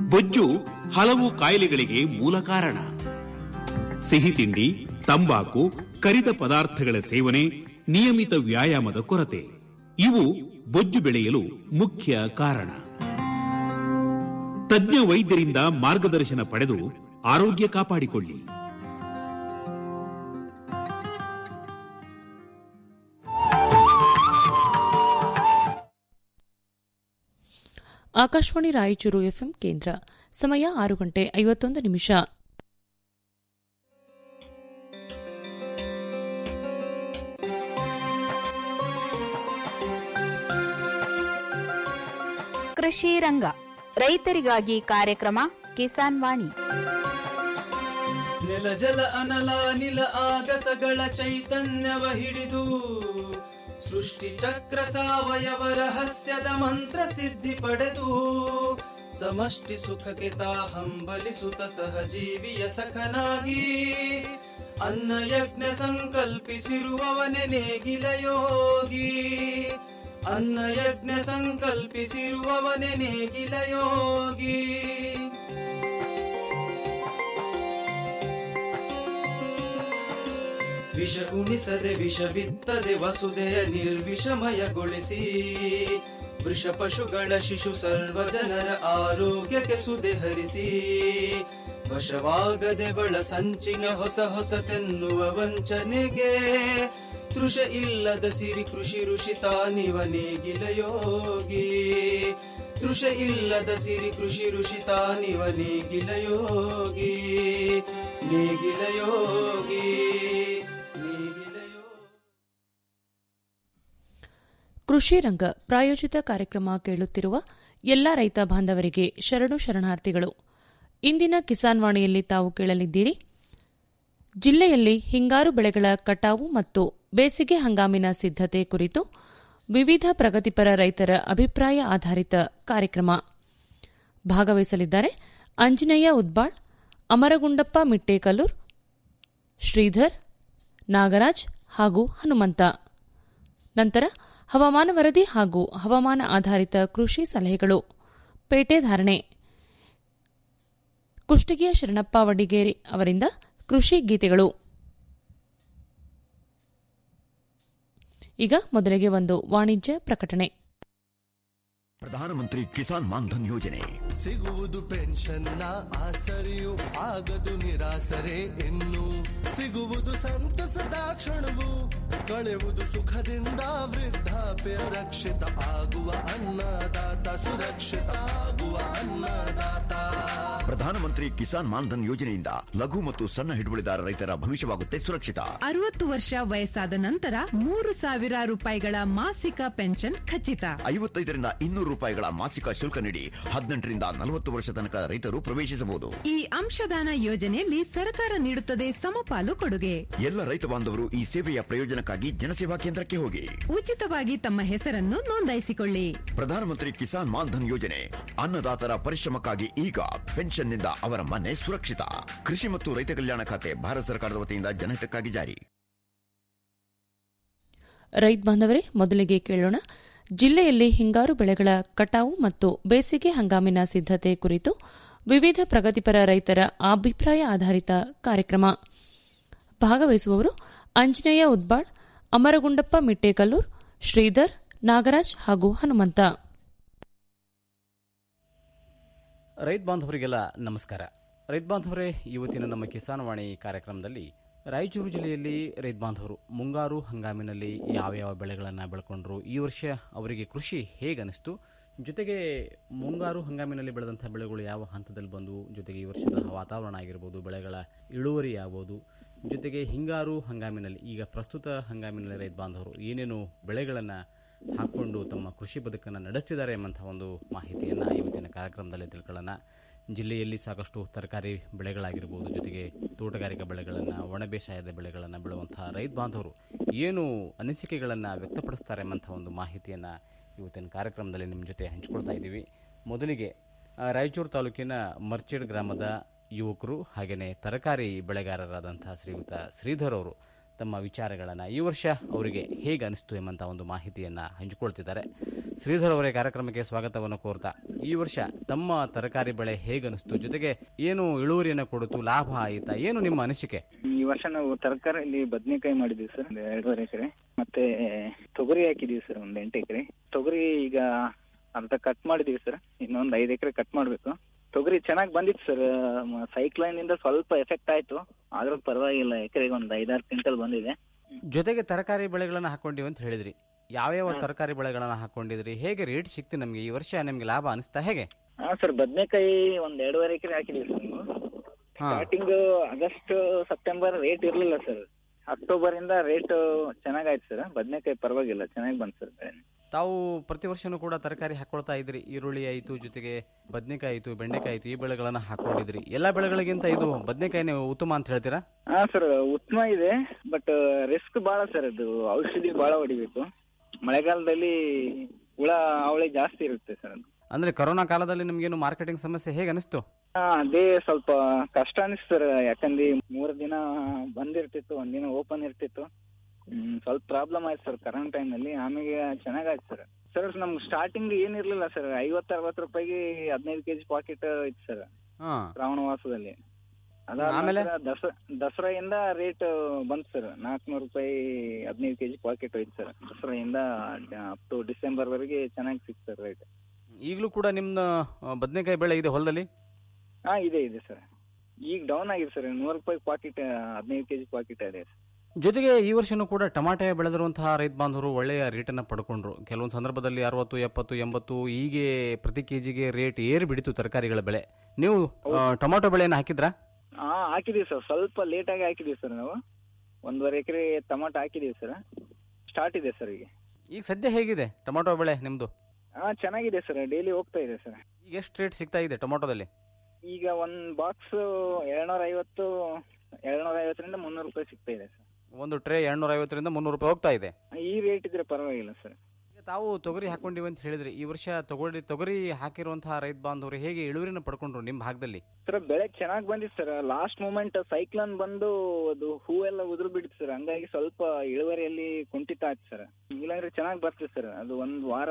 ಬೊಜ್ಜು ಹಲವು ಕಾಯಿಲೆಗಳಿಗೆ ಮೂಲ ಕಾರಣ ಸಿಹಿ ತಿಂಡಿ ತಂಬಾಕು ಕರಿದ ಪದಾರ್ಥಗಳ ಸೇವನೆ ನಿಯಮಿತ ವ್ಯಾಯಾಮದ ಕೊರತೆ ಇವು ಬೊಜ್ಜು ಬೆಳೆಯಲು ಮುಖ್ಯ ಕಾರಣ ತಜ್ಞ ವೈದ್ಯರಿಂದ ಮಾರ್ಗದರ್ಶನ ಪಡೆದು ಆರೋಗ್ಯ ಕಾಪಾಡಿಕೊಳ್ಳಿ ಆಕಾಶವಾಣಿ ರಾಯಚೂರು ಎಫ್ಎಂ ಕೇಂದ್ರ ಸಮಯ ಆರು ಗಂಟೆ ಐವತ್ತೊಂದು ನಿಮಿಷ ಕೃಷಿ ರಂಗ ರೈತರಿಗಾಗಿ ಕಾರ್ಯಕ್ರಮ ಕಿಸಾನ್ ವಾಣಿ ನೆಲ ಜಲ ಅನಲ ನಿಲ ಆಗಸಗಳ ಚೈತನ್ಯವ ಹಿಡಿದು ಸೃಷ್ಟಿ ಚಕ್ರ ಸಾವಯವ ರಹಸ್ಯದ ಮಂತ್ರ ಸಿದ್ಧಿ ಪಡೆದು ಸಮಷ್ಟಿ ಸುಖಕ್ಕೆ ತಾ ಹಂಬಲಿಸುತ್ತ ಸಹಜೀವಿಯ ಸಖನಾಗಿ ಅನ್ನ ಯಜ್ಞ ಸಂಕಲ್ಪಿಸಿರುವವನೆ ನೇಗಿಲ ಯೋಗಿ ಅನ್ನ ಯಜ್ಞ ಸಂಕಲ್ಪಿಸಿರುವವನೆ ನೇಗಿಲ ಯೋಗಿ ವಿಷ ಉಣಿಸದೆ ವಿಷ ಬಿತ್ತದೆ ವಸುದೆಯ ನಿರ್ವಿಷಮಯಗೊಳಿಸಿ ವೃಷ ಪಶುಗಳ ಶಿಶು ಸರ್ವ ಜನರ ಆರೋಗ್ಯಕ್ಕೆ ಸುದೆ ಹರಿಸಿ ವಶವಾಗದೆ ಬಳ ಸಂಚಿನ ಹೊಸ ಹೊಸತೆನ್ನುವ ವಂಚನೆಗೆ ತೃಷ ಇಲ್ಲದ ಸಿರಿ ಕೃಷಿ ಋಷಿ ತಾನಿವ ನೇಗಿಲ ಯೋಗಿ ತೃಷ ಇಲ್ಲದ ಸಿರಿ ಕೃಷಿ ಋಷಿ ತಾನಿವ ನೇಗಿಲ ಯೋಗಿ ನೇಗಿಲ ಯೋಗಿ ನೇಗಿಲ ಯೋಗಿ ಕೃಷಿ ರಂಗ ಪ್ರಾಯೋಜಿತ ಕಾರ್ಯಕ್ರಮ ಕೇಳುತ್ತಿರುವ ಎಲ್ಲ ರೈತ ಬಾಂಧವರಿಗೆ ಶರಣು ಶರಣಾರ್ಥಿಗಳು ಇಂದಿನ ಕಿಸಾನ್ ವಾಣಿಯಲ್ಲಿ ತಾವು ಕೇಳಲಿದ್ದೀರಿ ಜಿಲ್ಲೆಯಲ್ಲಿ ಹಿಂಗಾರು ಬೆಳೆಗಳ ಕಟಾವು ಮತ್ತು ಬೇಸಿಗೆ ಹಂಗಾಮಿನ ಸಿದ್ಧತೆ ಕುರಿತು ವಿವಿಧ ಪ್ರಗತಿಪರ ರೈತರ ಅಭಿಪ್ರಾಯ ಆಧಾರಿತ ಕಾರ್ಯಕ್ರಮ ಭಾಗವಹಿಸಲಿದ್ದಾರೆ ಅಂಜನೇಯ ಉದ್ಬಾಳ್ ಅಮರಗುಂಡಪ್ಪ ಮಿಟ್ಟೇಕಲ್ಲೂರ್ ಶ್ರೀಧರ್ ನಾಗರಾಜ್ ಹಾಗೂ ಹನುಮಂತ ನಂತರ ಹವಾಮಾನ ವರದಿ ಹಾಗೂ ಹವಾಮಾನ ಆಧಾರಿತ ಕೃಷಿ ಸಲಹೆಗಳು ಪೇಟೆ ಧಾರಣೆ ಕುಷ್ಟಗಿಯ ಶರಣಪ್ಪ ವಡಿಗೇರಿ ಅವರಿಂದ ಕೃಷಿ ಗೀತೆಗಳು ಈಗ ಮೊದಲಿಗೆ ಒಂದು ವಾಣಿಜ್ಯ ಪ್ರಕಟಣೆ ಪ್ರಧಾನಮಂತ್ರಿ ಕಿಸಾನ್ ಮಾನ್ಧನ್ ಯೋಜನೆ ಸಿಗುವುದು ಪೆನ್ಷನ್ನ ಆಸರೆಯು ಆಗದು ನಿರಾಸರೆ ಇನ್ನು ಸಿಗುವುದು ಸಂತಸದ ಕ್ಷಣವು ಕಳೆಯುವುದು ಸುಖದಿಂದ ವೃದ್ಧಾಪ್ಯ ರಕ್ಷಿತ ಆಗುವ ಅನ್ನದಾತ ಸುರಕ್ಷಿತ ಆಗುವ ಅನ್ನದಾತ ಪ್ರಧಾನಮಂತ್ರಿ ಕಿಸಾನ್ ಮಾನ್ಧನ್ ಯೋಜನೆಯಿಂದ ಲಘು ಮತ್ತು ಸಣ್ಣ ಹಿಡುವಳಿದಾರ ರೈತರ ಭವಿಷ್ಯವಾಗುತ್ತೆ ಸುರಕ್ಷಿತ ಅರವತ್ತು ವರ್ಷ ವಯಸ್ಸಾದ ನಂತರ ಮೂರು ಸಾವಿರ ರೂಪಾಯಿಗಳ ಮಾಸಿಕ ಪೆನ್ಷನ್ ಖಚಿತ ಐವತ್ತೈದರಿಂದ ಇನ್ನೂರು ರೂಪಾಯಿಗಳ ಮಾಸಿಕ ಶುಲ್ಕ ನೀಡಿ ಹದಿನೆಂಟರಿಂದ ನಲವತ್ತು ವರ್ಷ ತನಕ ರೈತರು ಪ್ರವೇಶಿಸಬಹುದು ಈ ಅಂಶದಾನ ಯೋಜನೆಯಲ್ಲಿ ಸರ್ಕಾರ ನೀಡುತ್ತದೆ ಸಮಪಾಲು ಕೊಡುಗೆ ಎಲ್ಲ ರೈತ ಬಾಂಧವರು ಈ ಸೇವೆಯ ಪ್ರಯೋಜನಕ್ಕಾಗಿ ಜನಸೇವಾ ಕೇಂದ್ರಕ್ಕೆ ಹೋಗಿ ಉಚಿತವಾಗಿ ತಮ್ಮ ಹೆಸರನ್ನು ನೋಂದಾಯಿಸಿಕೊಳ್ಳಿ ಪ್ರಧಾನಮಂತ್ರಿ ಕಿಸಾನ್ ಮಾನ್ಧನ್ ಯೋಜನೆ ಅನ್ನದಾತರ ಪರಿಶ್ರಮಕ್ಕಾಗಿ ಈಗ ಪೆನ್ಷನ್ನಿಂದ ಅವರ ಮನೆ ಸುರಕ್ಷಿತ ಕೃಷಿ ಮತ್ತು ರೈತ ಕಲ್ಯಾಣ ಖಾತೆ ಭಾರತ ಸರ್ಕಾರದ ವತಿಯಿಂದ ಜನಹಿತಕ್ಕಾಗಿ ಜಾರಿ ರೈತ ಬಾಂಧವರೇ ಮೊದಲಿಗೆ ಕೇಳೋಣ ಜಿಲ್ಲೆಯಲ್ಲಿ ಹಿಂಗಾರು ಬೆಳೆಗಳ ಕಟಾವು ಮತ್ತು ಬೇಸಿಗೆ ಹಂಗಾಮಿನ ಸಿದ್ಧತೆ ಕುರಿತು ವಿವಿಧ ಪ್ರಗತಿಪರ ರೈತರ ಅಭಿಪ್ರಾಯ ಆಧಾರಿತ ಕಾರ್ಯಕ್ರಮ ಭಾಗವಹಿಸುವವರು ಅಂಜನೇಯ ಉದ್ಬಾಳ್ ಅಮರಗುಂಡಪ್ಪ ಮಿಟ್ಟೇಕಲ್ಲೂರ್ ಶ್ರೀಧರ್ ನಾಗರಾಜ್ ಹಾಗೂ ಹನುಮಂತ ರೈತ ಬಾಂಧವರಿಗೆಲ್ಲ ನಮಸ್ಕಾರ ರೈತ ಬಾಂಧವರೇ ಇವತ್ತಿನ ನಮ್ಮ ಕಿಸಾನ್ ವಾಣಿ ಕಾರ್ಯಕ್ರಮದಲ್ಲಿ ರಾಯಚೂರು ಜಿಲ್ಲೆಯಲ್ಲಿ ರೈತ ಬಾಂಧವರು ಮುಂಗಾರು ಹಂಗಾಮಿನಲ್ಲಿ ಯಾವ ಯಾವ ಬೆಳೆಗಳನ್ನು ಬೆಳ್ಕೊಂಡ್ರು ಈ ವರ್ಷ ಅವರಿಗೆ ಕೃಷಿ ಹೇಗೆ ಅನಿಸ್ತು ಜೊತೆಗೆ ಮುಂಗಾರು ಹಂಗಾಮಿನಲ್ಲಿ ಬೆಳೆದಂಥ ಬೆಳೆಗಳು ಯಾವ ಹಂತದಲ್ಲಿ ಬಂದವು ಜೊತೆಗೆ ಈ ವರ್ಷದ ವಾತಾವರಣ ಆಗಿರ್ಬೋದು ಬೆಳೆಗಳ ಇಳುವರಿ ಆಗ್ಬೋದು ಜೊತೆಗೆ ಹಿಂಗಾರು ಹಂಗಾಮಿನಲ್ಲಿ ಈಗ ಪ್ರಸ್ತುತ ಹಂಗಾಮಿನಲ್ಲಿ ರೈತ ಬಾಂಧವರು ಏನೇನು ಬೆಳೆಗಳನ್ನು ಹಾಕ್ಕೊಂಡು ತಮ್ಮ ಕೃಷಿ ಬದುಕನ್ನು ನಡೆಸ್ತಿದ್ದಾರೆ ಎಂಬಂಥ ಒಂದು ಮಾಹಿತಿಯನ್ನು ಇವತ್ತಿನ ಕಾರ್ಯಕ್ರಮದಲ್ಲಿ ತಿಳ್ಕೊಳ್ಳೋಣ ಜಿಲ್ಲೆಯಲ್ಲಿ ಸಾಕಷ್ಟು ತರಕಾರಿ ಬೆಳೆಗಳಾಗಿರ್ಬೋದು ಜೊತೆಗೆ ತೋಟಗಾರಿಕಾ ಬೆಳೆಗಳನ್ನು ಒಣ ಬೇಸಾಯದ ಬೆಳೆಗಳನ್ನು ಬೆಳೆಯುವಂಥ ರೈತ ಬಾಂಧವರು ಏನು ಅನಿಸಿಕೆಗಳನ್ನು ವ್ಯಕ್ತಪಡಿಸ್ತಾರೆ ಎಂಬಂಥ ಒಂದು ಮಾಹಿತಿಯನ್ನು ಇವತ್ತಿನ ಕಾರ್ಯಕ್ರಮದಲ್ಲಿ ನಿಮ್ಮ ಜೊತೆ ಹಂಚ್ಕೊಳ್ತಾ ಇದ್ದೀವಿ ಮೊದಲಿಗೆ ಆ, ರಾಯಚೂರು ತಾಲೂಕಿನ ಮರ್ಚೆಡ್ ಗ್ರಾಮದ ಯುವಕರು ಹಾಗೆಯೇ ತರಕಾರಿ ಬೆಳೆಗಾರರಾದಂಥ ಶ್ರೀಯುತ ಶ್ರೀಧರ್ ಅವರು ತಮ್ಮ ವಿಚಾರಗಳನ್ನು ಈ ವರ್ಷ ಅವರಿಗೆ ಹೇಗೆ ಅನಿಸ್ತು ಎಂಬಂಥ ಒಂದು ಮಾಹಿತಿಯನ್ನು ಹಂಚಿಕೊಳ್ತಿದ್ದಾರೆ ಶ್ರೀಧರ್ ಅವರೇ ಕಾರ್ಯಕ್ರಮಕ್ಕೆ ಸ್ವಾಗತವನ್ನು ಕೋರ್ತಾ ಈ ವರ್ಷ ತಮ್ಮ ತರಕಾರಿ ಬೆಳೆ ಹೇಗೆ ಅನಿಸ್ತು ಜೊತೆಗೆ ಏನು ಇಳುವರಿಯನ್ನು ಕೊಡಿತು ಲಾಭ ಆಯಿತಾ ಏನು ನಿಮ್ಮ ಅನಿಸಿಕೆ ಈ ವರ್ಷ ನಾವು ತರಕಾರಿಯಲ್ಲಿ ಬದನೆಕಾಯಿ ಮಾಡಿದೀವಿ ಸರ್ ಒಂದು ಎರಡೂವರೆ ಎಕರೆ ಮತ್ತೆ ತೊಗರಿ ಹಾಕಿದೀವಿ ಸರ್ ಒಂದು ಎಂಟು ಎಕರೆ ತೊಗರಿ ಈಗ ಅಂತ ಕಟ್ ಮಾಡಿದೀವಿ ಸರ್ ಇನ್ನೊಂದು ಐದು ಎಕರೆ ಕಟ್ ಮಾಡಬೇಕು ತೊಗರಿ ಚೆನ್ನಾಗಿ ಬಂದಿತ್ತು ಸರ್ ಸೈಕ್ಲೈನ್ ಇಂದ ಸ್ವಲ್ಪ ಎಫೆಕ್ಟ್ ಆಯ್ತು ಆದ್ರೂ ಪರವಾಗಿಲ್ಲ ಎಕರೆಗೆ ಒಂದು ಐದಾರು ಕ್ವಿಂಟಲ್ ಬಂದಿದೆ ಜೊತೆಗೆ ತರಕಾರಿ ಬೆಳೆಗಳನ್ನು ಹಾಕೊಂಡಿವಿ ಅಂತ ಹೇಳಿದ್ರಿ ಯಾವ್ಯಾವ ತರಕಾರಿ ಬೆಳೆಗಳನ್ನು ಹಾಕೊಂಡಿದ್ರಿ ಹೇಗೆ ರೇಟ್ ಸಿಕ್ತು ನಮಗೆ ಈ ವರ್ಷ ನಿಮಗೆ ಲಾಭ ಅನಿಸ್ತಾ ಹೇಗೆ ಹಾ ಸರ್ ಬದನೆಕಾಯಿ ಒಂದ್ ಎರಡೂವರೆ ಎಕರೆ ಹಾಕಿದೀವಿ ಸರ್ ನಾವು ಹಾ. ಸ್ಟಾರ್ಟಿಂಗ್ ಆಗಸ್ಟ್ ಸೆಪ್ಟೆಂಬರ್ ರೇಟ್ ಇರ್ಲಿಲ್ಲ ಸರ್ ಅಕ್ಟೋಬರ್ ಇಂದ ರೇಟ್ ಚೆನ್ನಾಗಾಯ್ತು ಸರ್ ಬದನೆಕಾಯಿ ಪರವಾಗಿಲ್ಲ ಚೆನ್ನಾಗಿ ಬಂತು ಸರ್ ಬೆಳೆ ತಾವು ಪ್ರತಿ ವರ್ಷನೂ ಕೂಡ ತರಕಾರಿ ಹಾಕೊಳ್ತಾ ಇದ್ರಿ ಈರುಳ್ಳಿ ಆಯಿತು ಜೊತೆಗೆ ಬದನೆಕಾಯಿ ಆಯಿತು ಬೆಂಡೆಕಾಯಿ ಆಯಿತು ಈ ಬೆಳೆಗಳನ್ನು ಹಾಕೊಂಡಿದ್ರಿ ಎಲ್ಲ ಬೆಳೆಗಳಿಗಿಂತ ಇದು ಬದನೆಕಾಯಿನೇ ಉತ್ತಮ ಅಂತ ಹೇಳ್ತೀರಾ ಹಾ ಸರ್ ಉತ್ತಮ ಇದೆ ಬಟ್ ರಿಸ್ಕ್ ಬಹಳ ಸರ್ ಅದು ಔಷಧಿ ಬಹಳ ಹೊಡಿಬೇಕು ಮಳೆಗಾಲದಲ್ಲಿ ಹುಳ ಅವಳಿ ಜಾಸ್ತಿ ಇರುತ್ತೆ ಸರ್ ಅದು ಅಂದ್ರೆ ಕೊರೋನಾ ಕಾಲದಲ್ಲಿ ನಿಮ್ಗೇನು ಮಾರ್ಕೆಟಿಂಗ್ ಸಮಸ್ಯೆ ಹೇಗೆ ಅನಿಸ್ತು ಹಾ ಅದೇ ಸ್ವಲ್ಪ ಕಷ್ಟ ಅನಿಸ್ತು ಸರ್ ಯಾಕಂದ್ರೆ ಮೂರ್ ದಿನ ಬಂದ್ ಇರ್ತಿತ್ತು ಒಂದ್ ದಿನ ಓಪನ್ ಇರ್ತಿತ್ತು ಹ್ಮ್ ಸ್ವಲ್ಪ ಪ್ರಾಬ್ಲಮ್ ಆಯ್ತು ಸರ್ ಕರೋನಾ ಟೈಮಲ್ಲಿ ಆಮೇಲೆ ಚೆನ್ನಾಗಾಯ್ತು ಸರ್ ಸರ್ ನಮ್ಗೆ ಸ್ಟಾರ್ಟಿಂಗ್ ಏನಿರ್ಲಿಲ್ಲ ಸರ್ ಐವತ್ತು ಅರವತ್ತು ರೂಪಾಯಿಗೆ ಹದಿನೈದು ಕೆಜಿ ಪಾಕೆಟ್ ಇತ್ತು ಸರ್ ಹಾ ಶ್ರಾವಣ ಮಾಸದಲ್ಲಿ ಆಮೇಲೆ? ಅದಾದ್ಮೇಲೆ ದಸರಾ ದಸರಾಯಿಂದ ರೇಟ್ ಬಂತು ಸರ್ ನಾಲ್ಕುನೂರು ರೂಪಾಯಿ ಹದಿನೈದು ಕೆಜಿ ಪಾಕೆಟ್ ಹೋಯ್ತು ಸರ್ ದಸರಾಯಿಂದ ಅಪ್ ಟು ಡಿಸೆಂಬರ್ ವರೆಗೆ ಚೆನ್ನಾಗಿ ಸಿಕ್ತು ಸರ್ ರೇಟ್ ಈಗಲೂ ಕೂಡ ನಿಮ್ಮ ಬದನೆಕಾಯಿ ಬೆಳೆ ಇದೆ ಹೊಲದಲ್ಲಿ ಹಾ ಇದೆ ಇದೆ ಸರ್ ಈಗ ಡೌನ್ ಆಗಿದೆ ಸರ್ ನೂರು ರೂಪಾಯಿ ಪಾಕೆಟ್ ಹದಿನೈದು ಕೆಜಿ ಪಾಕೆಟ್ ಇದೆ ಸರ್ ಜೊತೆಗೆ ಈ ವರ್ಷನೂ ಕೂಡ ಟಮಾಟೆ ಬೆಳೆದಿರುವಂತಹ ರೈತ ಬಾಂಧವರು ಒಳ್ಳೆಯ ರೇಟನ್ನು ಪಡ್ಕೊಂಡ್ರು ಕೆಲವೊಂದು ಸಂದರ್ಭದಲ್ಲಿ ಅರವತ್ತು ಎಪ್ಪತ್ತು ಎಂಬತ್ತು ಹೀಗೆ ಪ್ರತಿ ಕೆಜಿಗೆ ರೇಟ್ ಏರಿ ಬಿಡಿತು ತರಕಾರಿಗಳ ಬೆಲೆ ನೀವು ಆ, ಟೊಮಾಟೊ ಬೆಳೆಯನ್ನು ಹಾಕಿದ್ರಾ ಹಾ ಹಾಕಿದೀವಿ ಸರ್ ಸ್ವಲ್ಪ ಲೇಟ್ ಆಗಿ ಹಾಕಿದೀವಿ ಸರ್ ನಾವು ಒಂದೂವರೆ ಎಕರೆ ಟಮಾಟೊ ಹಾಕಿದೀವಿ ಸರ್ ಸ್ಟಾರ್ಟ್ ಇದೆ ಸರ್ ಈಗ ಈಗ ಸದ್ಯ ಹೇಗಿದೆ ಟೊಮಾಟೊ ಬೆಳೆ ನಿಮ್ದು ಹಾ ಚೆನ್ನಾಗಿದೆ ಸರ್ ಡೈಲಿ ಹೋಗ್ತಾ ಇದೆ ಸರ್ ಈಗ ಎಷ್ಟು ರೇಟ್ ಸಿಗ್ತಾ ಇದೆ ಟೊಮಾಟೊದಲ್ಲಿ ಈಗ ಒಂದ್ ಬಾಕ್ಸ್ ಎರಡ್ನೂರ ಐವತ್ತು ಎರಡ್ನೂರ ಐವತ್ತರಿಂದ ಮುನ್ನೂರು ರೂಪಾಯಿ ಸಿಗ್ತಾ ಇದೆ ಸರ್ ಒಂದು ಟ್ರೇ ಎರಡ್ನೂರ ಐವತ್ತರಿಂದ ಮುನ್ನೂರು ರೂಪಾಯಿ ಹೋಗ್ತಾ ಇದೆ ಈ ರೇಟ್ ಇದ್ರೆ ಪರವಾಗಿಲ್ಲ ಸರ್ ಈಗ ತಾವು ತೊಗರಿ ಹಾಕೊಂಡಿವಿ ಅಂತ ಹೇಳಿದ್ರಿ ಈ ವರ್ಷ ತೊಗರಿ ತೊಗರಿ ಹಾಕಿರುವಂತಹ ರೈತ ಬಾಂಧವರು ಹೇಗೆ ಇಳುವರಿನ ಪಡ್ಕೊಂಡ್ರು ನಿಮ್ಮ ಭಾಗದಲ್ಲಿ ಸರ್ ಬೆಳೆ ಚೆನ್ನಾಗಿ ಬಂದಿತ್ತು ಸರ್ ಲಾಸ್ಟ್ ಮೂಮೆಂಟ್ ಸೈಕ್ಲೋನ್ ಬಂದು ಅದು ಹೂವೆಲ್ಲ ಉದುರು ಬಿಡ್ತು ಸರ್ ಹಂಗಾಗಿ ಸ್ವಲ್ಪ ಇಳುವರಿಯಲ್ಲಿ ಕುಂಠಿತ ಆಯ್ತು ಸರ್ ಇಲ್ಲಾಂದ್ರೆ ಚೆನ್ನಾಗಿ ಬರ್ತದೆ ಸರ್ ಅದು ಒಂದ್ ವಾರ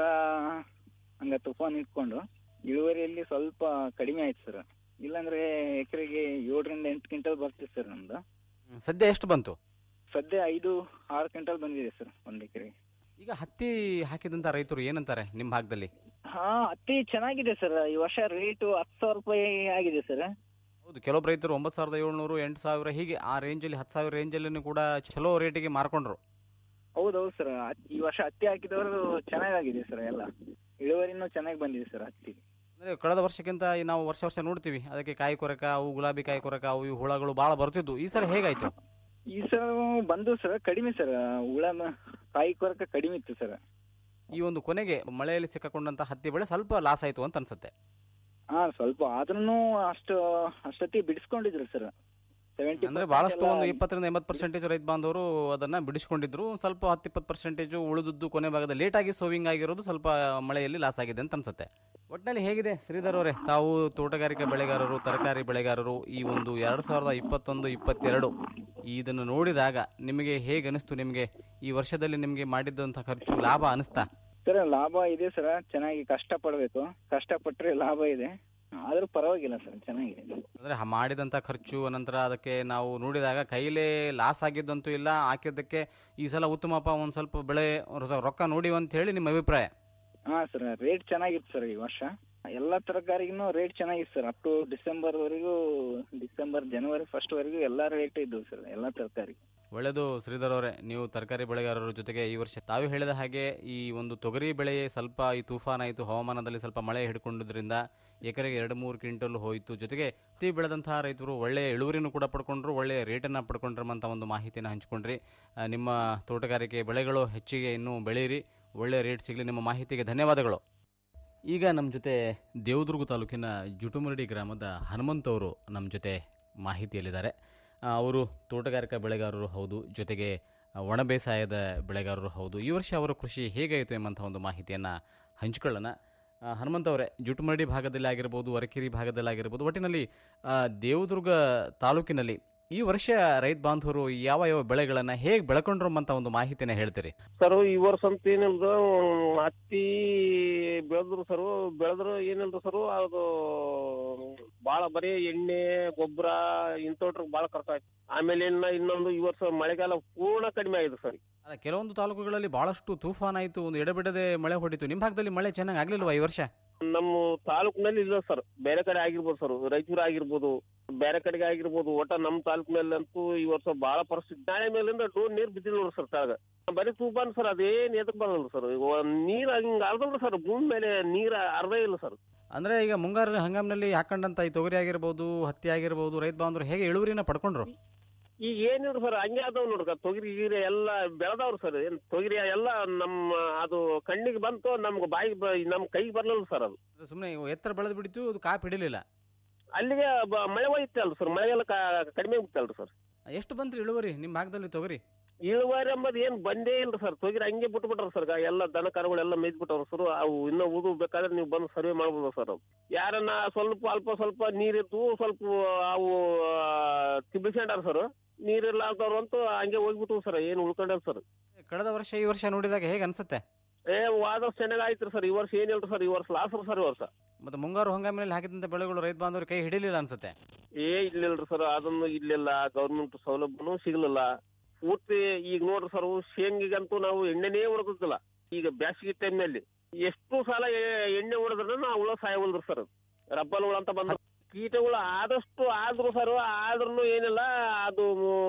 ಹಂಗ ತುಫಾನ್ ಇಟ್ಕೊಂಡು ಇಳುವರಿಯಲ್ಲಿ ಸ್ವಲ್ಪ ಕಡಿಮೆ ಆಯ್ತು ಸರ್ ಇಲ್ಲಾಂದ್ರೆ ಎಕರೆಗೆ ಏಳರಿಂದ ಎಂಟು ಕ್ವಿಂಟಲ್ ಬರ್ತದೆ ಸರ್ ನಮ್ದು ಸದ್ಯ ಎಷ್ಟು ಬಂತು ಸದ್ಯ ಐದು ಆರು ಕ್ವಿಂಟಲ್ ಬಂದಿದೆ ಸರ್ ಒಂದ್ ಎಕರೆಗೆ ಈಗ ಹತ್ತಿ ಹಾಕಿದಂತ ರೈತರು ಏನಂತಾರೆ ನಿಮ್ಮ ಭಾಗದಲ್ಲಿ ಹಾ ಹತ್ತಿ ಚೆನ್ನಾಗಿದೆ ಸರ್ ಈ ವರ್ಷ ರೇಟು ಹತ್ತು ಸಾವಿರ ರೂಪಾಯಿ ಆಗಿದೆ ಸರ್ ಹೌದು ಕೆಲವೊಬ್ಬ ರೈತರು ಒಂಬತ್ತು ಸಾವಿರದ ಏಳ್ನೂರು ಎಂಟು ಸಾವಿರ ಹೀಗೆ ಆ ರೇಂಜಲ್ಲಿ ಹತ್ತು ಸಾವಿರ ರೇಂಜಲ್ಲಿ ಕೂಡ ಚಲೋ ರೇಟಿಗೆ ಮಾರ್ಕೊಂಡ್ರು ಹೌದೌದು ಸರ್ ಈ ವರ್ಷ ಹತ್ತಿ ಹಾಕಿದವರು ಚೆನ್ನಾಗಾಗಿದೆ ಸರ್ ಎಲ್ಲ ಇಳುವರಿನೂ ಚೆನ್ನಾಗಿ ಬಂದಿದೆ ಸರ್ ಹತ್ತಿ ಅಂದ್ರೆ ಕಳೆದ ವರ್ಷಕ್ಕಿಂತ ಈ ನಾವು ವರ್ಷ ವರ್ಷ ನೋಡ್ತೀವಿ ಅದಕ್ಕೆ ಕಾಯಿ ಕೊರಕ ಅವು ಗುಲಾಬಿ ಕಾಯಿ ಕೊರಕ ಅವು ಇವು ಹುಳಗಳು ಭಾಳ ಬರ್ತಿದ್ವು ಈ ಸಲ ಹೇಗಾಯ್ತು ಈ ಸಲ ಬಂದು ಸರ್ ಕಡಿಮೆ ಸರ್ ಹುಳ ಮ- ಕಾಯಿ ಕೊರಕ ಕಡಿಮೆ ಇತ್ತು ಸರ್ ಈ ಒಂದು ಕೊನೆಗೆ ಮಳೆಯಲ್ಲಿ ಸಿಕ್ಕಾಕೊಂಡಂತ ಹತ್ತಿ ಬೆಳೆ ಸ್ವಲ್ಪ ಲಾಸ್ ಆಯ್ತು ಅಂತ ಅನ್ಸುತ್ತೆ ಹಾ ಸ್ವಲ್ಪ ಆದ್ರೂ ಅಷ್ಟು ಅಷ್ಟೊತ್ತಿ ಬಿಡಿಸ್ಕೊಂಡಿದ್ರು ಸರ್ ಸೆವೆಂಟಿ ಅಂದ್ರೆ ಬಹಳಷ್ಟು ಒಂದು ಇಪ್ಪತ್ತರಿಂದ ಎಂಬತ್ತು ಪರ್ಸೆಂಟೇಜ್ ರೈತ ಬಾಂಧವರು ಅದನ್ನ ಬಿಡಿಸ್ಕೊಂಡಿದ್ರು ಒಂದ್ ಸ್ವಲ್ಪ ಹತ್ತು ಇಪ್ಪತ್ತು ಪರ್ಸೆಂಟೇಜ್ ಉಳಿದದ್ದು ಕೊನೆ ಭಾಗದಲ್ಲಿ ಲೇಟ್ ಆಗಿ ಸೋವಿಂಗ್ ಆಗಿರೋದು ಸ್ವಲ್ಪ ಮಳೆಯಲ್ಲಿ ಲಾಸ್ ಆಗಿದೆ ಅಂತ ಅನ್ಸುತ್ತೆ ಒಟ್ಟಿನಲ್ಲಿ ಹೇಗಿದೆ ಶ್ರೀಧರ್ ಅವರೇ ತಾವು ತೋಟಗಾರಿಕೆ ಬೆಳೆಗಾರರು ತರಕಾರಿ ಬೆಳೆಗಾರರು ಈ ಒಂದು ಎರಡ್ ಸಾವಿರದ ಇಪ್ಪತ್ತೊಂದು ಇಪ್ಪತ್ತೆರಡು ಇದನ್ನು ನೋಡಿದಾಗ ನಿಮಗೆ ಹೇಗೆ ಅನಿಸ್ತು ನಿಮಗೆ ಈ ವರ್ಷದಲ್ಲಿ ನಿಮಗೆ ಮಾಡಿದ್ದಂಥ ಖರ್ಚು ಲಾಭ ಅನಿಸ್ತಾ ಸರ್ ಲಾಭ ಇದೆ ಸರ್ ಚೆನ್ನಾಗಿ ಕಷ್ಟ ಪಡ್ಬೇಕು ಕಷ್ಟಪಟ್ರೆ ಲಾಭ ಇದೆ ಆದ್ರೂ ಪರವಾಗಿಲ್ಲ ಸರ್ ಚೆನ್ನಾಗಿದೆ ಅಂದ್ರೆ ಹ- ಮಾಡಿದಂಥ ಖರ್ಚು ಅನಂತರ ಅದಕ್ಕೆ ನಾವು ನೋಡಿದಾಗ ಕೈಲೇ ಲಾಸ್ ಆಗಿದ್ದಂತೂ ಇಲ್ಲ ಹಾಕಿದ್ದಕ್ಕೆ ಈ ಸಲ ಉತ್ತಮಪ್ಪ ಒಂದು ಸ್ವಲ್ಪ ಬೆಳೆ ರೊ- ರೊಕ್ಕ ನೋಡಿ ಅಂತ ಹೇಳಿ ನಿಮ್ಮ ಅಭಿಪ್ರಾಯ ಹಾ ಸರ್ ರೇಟ್ ಚೆನ್ನಾಗಿತ್ತು ಸರ್ ಈ ವರ್ಷ ಎಲ್ಲ ತರಕಾರಿಗೂ ರೇಟ್ ಚೆನ್ನಾಗಿತ್ತು ಸರ್ ಅಪ್ ಟು ಡಿಸೆಂಬರ್ ವರೆಗೂ ಡಿಸೆಂಬರ್ ಜನವರಿ ಫಸ್ಟ್ ವರೆಗೂ ಎಲ್ಲ ರೇಟ್ ಇದ್ದವು ಸರ್ ಎಲ್ಲ ತರಕಾರಿ ಒಳ್ಳೆಯದು ಶ್ರೀಧರ್ ಅವರೇ ನೀವು ತರಕಾರಿ ಬೆಳೆಗಾರರ ಜೊತೆಗೆ ಈ ವರ್ಷ ತಾವು ಹೇಳಿದ ಹಾಗೆ ಈ ಒಂದು ತೊಗರಿ ಬೆಳೆ ಸ್ವಲ್ಪ ಈ ತೂಫಾನ್ ಆಯಿತು ಹವಾಮಾನದಲ್ಲಿ ಸ್ವಲ್ಪ ಮಳೆ ಹಿಡ್ಕೊಂಡಿದ್ರಿಂದ ಎಕರೆಗೆ ಎರಡು ಮೂರು ಕ್ವಿಂಟಲ್ ಹೋಯಿತು ಜೊತೆಗೆ ಹತ್ತಿ ಬೆಳೆದಂತಹ ರೈತರು ಒಳ್ಳೆಯ ಇಳುವರಿನೂ ಕೂಡ ಪಡ್ಕೊಂಡ್ರು ಒಳ್ಳೆಯ ರೇಟನ್ನು ಪಡ್ಕೊಂಡ್ರಂತ ಒಂದು ಮಾಹಿತಿಯನ್ನು ಹಂಚ್ಕೊಂಡ್ರಿ ಆ, ನಿಮ್ಮ ತೋಟಗಾರಿಕೆ ಬೆಳೆಗಳು ಹೆಚ್ಚಿಗೆ ಇನ್ನೂ ಬೆಳೀರಿ ಒಳ್ಳೆಯ ರೇಟ್ ಸಿಗಲಿ ನಿಮ್ಮ ಮಾಹಿತಿಗೆ ಧನ್ಯವಾದಗಳು ಈಗ ನಮ್ಮ ಜೊತೆ ದೇವದುರ್ಗ ತಾಲೂಕಿನ ಜುಟುಮರಡಿ ಗ್ರಾಮದ ಹನುಮಂತ್ ಅವರು ನಮ್ಮ ಜೊತೆ ಮಾಹಿತಿಯಲ್ಲಿದ್ದಾರೆ ಆ, ಅವರು ತೋಟಗಾರಿಕಾ ಬೆಳೆಗಾರರು ಹೌದು ಜೊತೆಗೆ ಆ, ಒಣ ಬೇಸಾಯದ ಬೆಳೆಗಾರರು ಹೌದು ಈ ವರ್ಷ ಅವರ ಕೃಷಿ ಹೇಗಾಯಿತು ಎಂಬಂಥ ಒಂದು ಮಾಹಿತಿಯನ್ನು ಹಂಚ್ಕೊಳ್ಳೋಣ ಆ, ಹನುಮಂತ್ ಅವರೇ ಜುಟುಮರಡಿ ಭಾಗದಲ್ಲಿ ಆಗಿರ್ಬೋದು ವರಕಿರಿ ಭಾಗದಲ್ಲಿ ಆಗಿರ್ಬೋದು ಒಟ್ಟಿನಲ್ಲಿ ಆ, ದೇವದುರ್ಗ ತಾಲೂಕಿನಲ್ಲಿ ಈ ವರ್ಷ ರೈತ ಬಾಂಧವರು ಯಾವ ಯಾವ ಬೆಳೆಗಳನ್ನ ಹೇಗೆ ಬೆಳ್ಕೊಂಡ್ರು ಅಂತ ಒಂದು ಮಾಹಿತಿನ ಹೇಳ್ತೀರಿ ಸರ್ ಈ ವರ್ಷ ಅಂತ ಏನಿಲ್ದು ಹತ್ತಿ ಬೆಳೆದ್ರು ಸರ್ ಬೆಳೆದ್ರು ಏನಿಲ್ದು ಸರ್ ಅದು ಭಾಳ ಬರೀ ಎಣ್ಣೆ ಗೊಬ್ಬರ ಇಂಥವ್ರಿಗೆ ಭಾಳ ಖರ್ಚಾಯ್ತು ಆಮೇಲೆ ಇನ್ನ ಇನ್ನೊಂದು ಈ ವರ್ಷ ಮಳೆಗಾಲ ಪೂರ್ಣ ಕಡಿಮೆ ಆಗಿದೆ ಸರ್ ಅಲ್ಲ, ಕೆಲವೊಂದು ತಾಲೂಕುಗಳಲ್ಲಿ ಬಹಳಷ್ಟು ತೂಫಾನ್ ಆಯಿತು ಒಂದು ಎಡಬಿಡದೆ ಮಳೆ ಹೊಡಿತು ನಿಮ್ಮ ಭಾಗದಲ್ಲಿ ಮಳೆ ಚೆನ್ನಾಗಿ ಆಗ್ಲಿಲ್ವಾ ಈ ವರ್ಷ ನಮ್ಮ ತಾಲೂಕಿನಲ್ಲಿ ಇಲ್ಲ ಸರ್ ಬೇರೆ ಕಡೆ ಆಗಿರ್ಬೋದು ಸರ್ ರಾಯಚೂರು ಆಗಿರ್ಬೋದು ಬೇರೆ ಕಡೆಗೆ ಆಗಿರ್ಬೋದು ಒಟ್ಟ ನಮ್ಮ ತಾಲೂಕಿನಲ್ಲಿ ಅಂತೂ ಈ ವರ್ಷ ಬಹಳ ಪರಿಸ್ಥಿತಿ ನಾಳೆ ಮೇಲಿಂದ ಡೋರ್ ನೀರ್ ಬಿದ್ದಿಲ್ಲ ನೋಡಿ ಸರ್ ತಾಳಗ ಬರೀ ತೂಫಾನ್ ಸರ್ ಅದೇನ್ ಎದಕ್ ಬರಲ್ಲ ಸರ್ ನೀರ್ ಹಿಂಗ ಅರ್ಧಲ್ಲ ಸರ್ ಭೂಮಿ ಮೇಲೆ ನೀರ್ ಅರ್ಧ ಇಲ್ಲ ಸರ್ ಅಂದ್ರೆ ಈಗ ಮುಂಗಾರು ಹಂಗಾಮಿನಲ್ಲಿ ಹಾಕೊಂಡಂತ ಈ ತೊಗರಿ ಆಗಿರ್ಬೋದು ಹತ್ತಿ ಆಗಿರ್ಬೋದು ರೈತ ಬಾಂಧವರು ಹೇಗೆ ಇಳುವರಿನ ಪಡ್ಕೊಂಡ್ರು ಈಗ ಏನಿದ್ರು ಸರ್ ಹಂಗೆ ಅದಾವ್ ನೋಡ್ರಿ ತೊಗರಿ ಗೀರಿ ಎಲ್ಲ ಬೆಳೆದವ್ರು ಸರ್ ಏನ್ ತೊಗರಿ ಎಲ್ಲ ನಮ್ಮ ಅದು ಕಣ್ಣಿಗೆ ಬಂತು ನಮ್ಗೆ ಬಾಯಿಗೆ ಬ- ನಮ್ ಕೈಗೆ ಬರ್ಲಿಲ್ಲ ಸರ್ ಅದು ಸುಮ್ಮನೆ ಎತ್ತರ ಬೆಳೆದು ಬಿಡಿತು ಅದು ಕಾಪು ಹಿಡಿಲಿಲ್ಲ ಅಲ್ಲಿಗೆ ಬ- ಮಳೆ ಹೋಯ್ತಲ್ರಿ ಸರ್ ಮಳೆಗೆಲ್ಲ ಕ- ಕಡಿಮೆ ಬಿತ್ತಲ್ರಿ ಸರ್ ಎಷ್ಟು ಬಂತ್ರಿ ಇಳುವರಿ ನಿಮ್ಮ ಭಾಗದಲ್ಲಿ ತೊಗರಿ ಇಳುವರಿ ಎಂಬುದು ಏನ್ ಬಂದೇ ಇಲ್ರಿ ಸರ್ ತೊಗರಿ ಹಂಗೆ ಬಿಟ್ಟು ಬಿಟ್ರ ಸರ್ ಎಲ್ಲ ದನ ಕರುಗಳೆಲ್ಲ ಮೇಯ್ದು ಬಿಟ್ಟವ್ರ ಸರ್ ಅವು ಇನ್ನೂ ಉದು ಬೇಕಾದ್ರೆ ನೀವು ಬಂದು ಸರ್ವೆ ಮಾಡ್ಬೋದು ಸರ್ ಅವು ಯಾರನ್ನ ಸ್ವಲ್ಪ ಅಲ್ಪ ಸ್ವಲ್ಪ ನೀರಿದ್ದು ಸ್ವಲ್ಪ ಅವು ತಿಬ್ಬಿಸ್ಕೊಂಡಾರ ಸರ್ ನೀರಿಲ್ಲ ಅಂತವ್ರು ಅಂತೂ ಹಂಗೆ ಹೋಗ್ಬಿಟ್ಟು ಸರ್ ಏನು ಉಳ್ಕೊಂಡಾರ ಸರ್ ಕಳೆದ ವರ್ಷ ಈ ವರ್ಷ ನೋಡಿದಾಗ ಹೇಗೆ ಅನ್ಸುತ್ತೆ ಏ ವಾದಷ್ಟು ಚೆನ್ನಾಗ್ ಆಯ್ತ್ರಿ ಸರ್ ಈ ವರ್ಷ ಏನಿಲ್ರಿ ಸರ್ ಈ ವರ್ಷ ಲಾಸ್ ಸರ್ ಈ ವರ್ಷ ಮತ್ತೆ ಮುಂಗಾರು ಹಂಗಾಮಿನಲ್ಲಿ ಹಾಕಿದಂತ ಬೆಳೆಗಳು ರೈತ ಬಾಂಧವರು ಕೈ ಹಿಡಿಲಿಲ್ಲ ಅನ್ಸುತ್ತೆ ಏ ಇಲ್ಲಿಲ್ರಿ ಸರ್ ಅದನ್ನು ಇಲ್ಲಿಲ್ಲ ಗೌರ್ಮೆಂಟ್ ಸೌಲಭ್ಯನೂ ಸಿಗ್ಲಿಲ್ಲ ಪೂರ್ತಿ ಈಗ ನೋಡ್ರಿ ಸರ್ ಶೇಂಗಿಗಂತೂ ನಾವು ಎಣ್ಣೆನೇ ಹೊಡೆದಿಲ್ಲ ಈಗ ಬ್ಯಾಸಿಗೆ ಟೈಮ್ನಲ್ಲಿ ಎಷ್ಟು ಸಲ ಎ- ಎಣ್ಣೆ ಹೊಡೆದ್ರು ನಾವು ಹುಳ ಸಾಯವಲ್ರಿ ಸರ್ ರಬ್ಬಲ್ ಹುಳ ಅಂತ ಬಂದ ಕೀಟಗಳು ಆದಷ್ಟು ಆದ್ರೂ ಸರ್ ಆದ್ರೂ ಏನಿಲ್ಲ ಅದು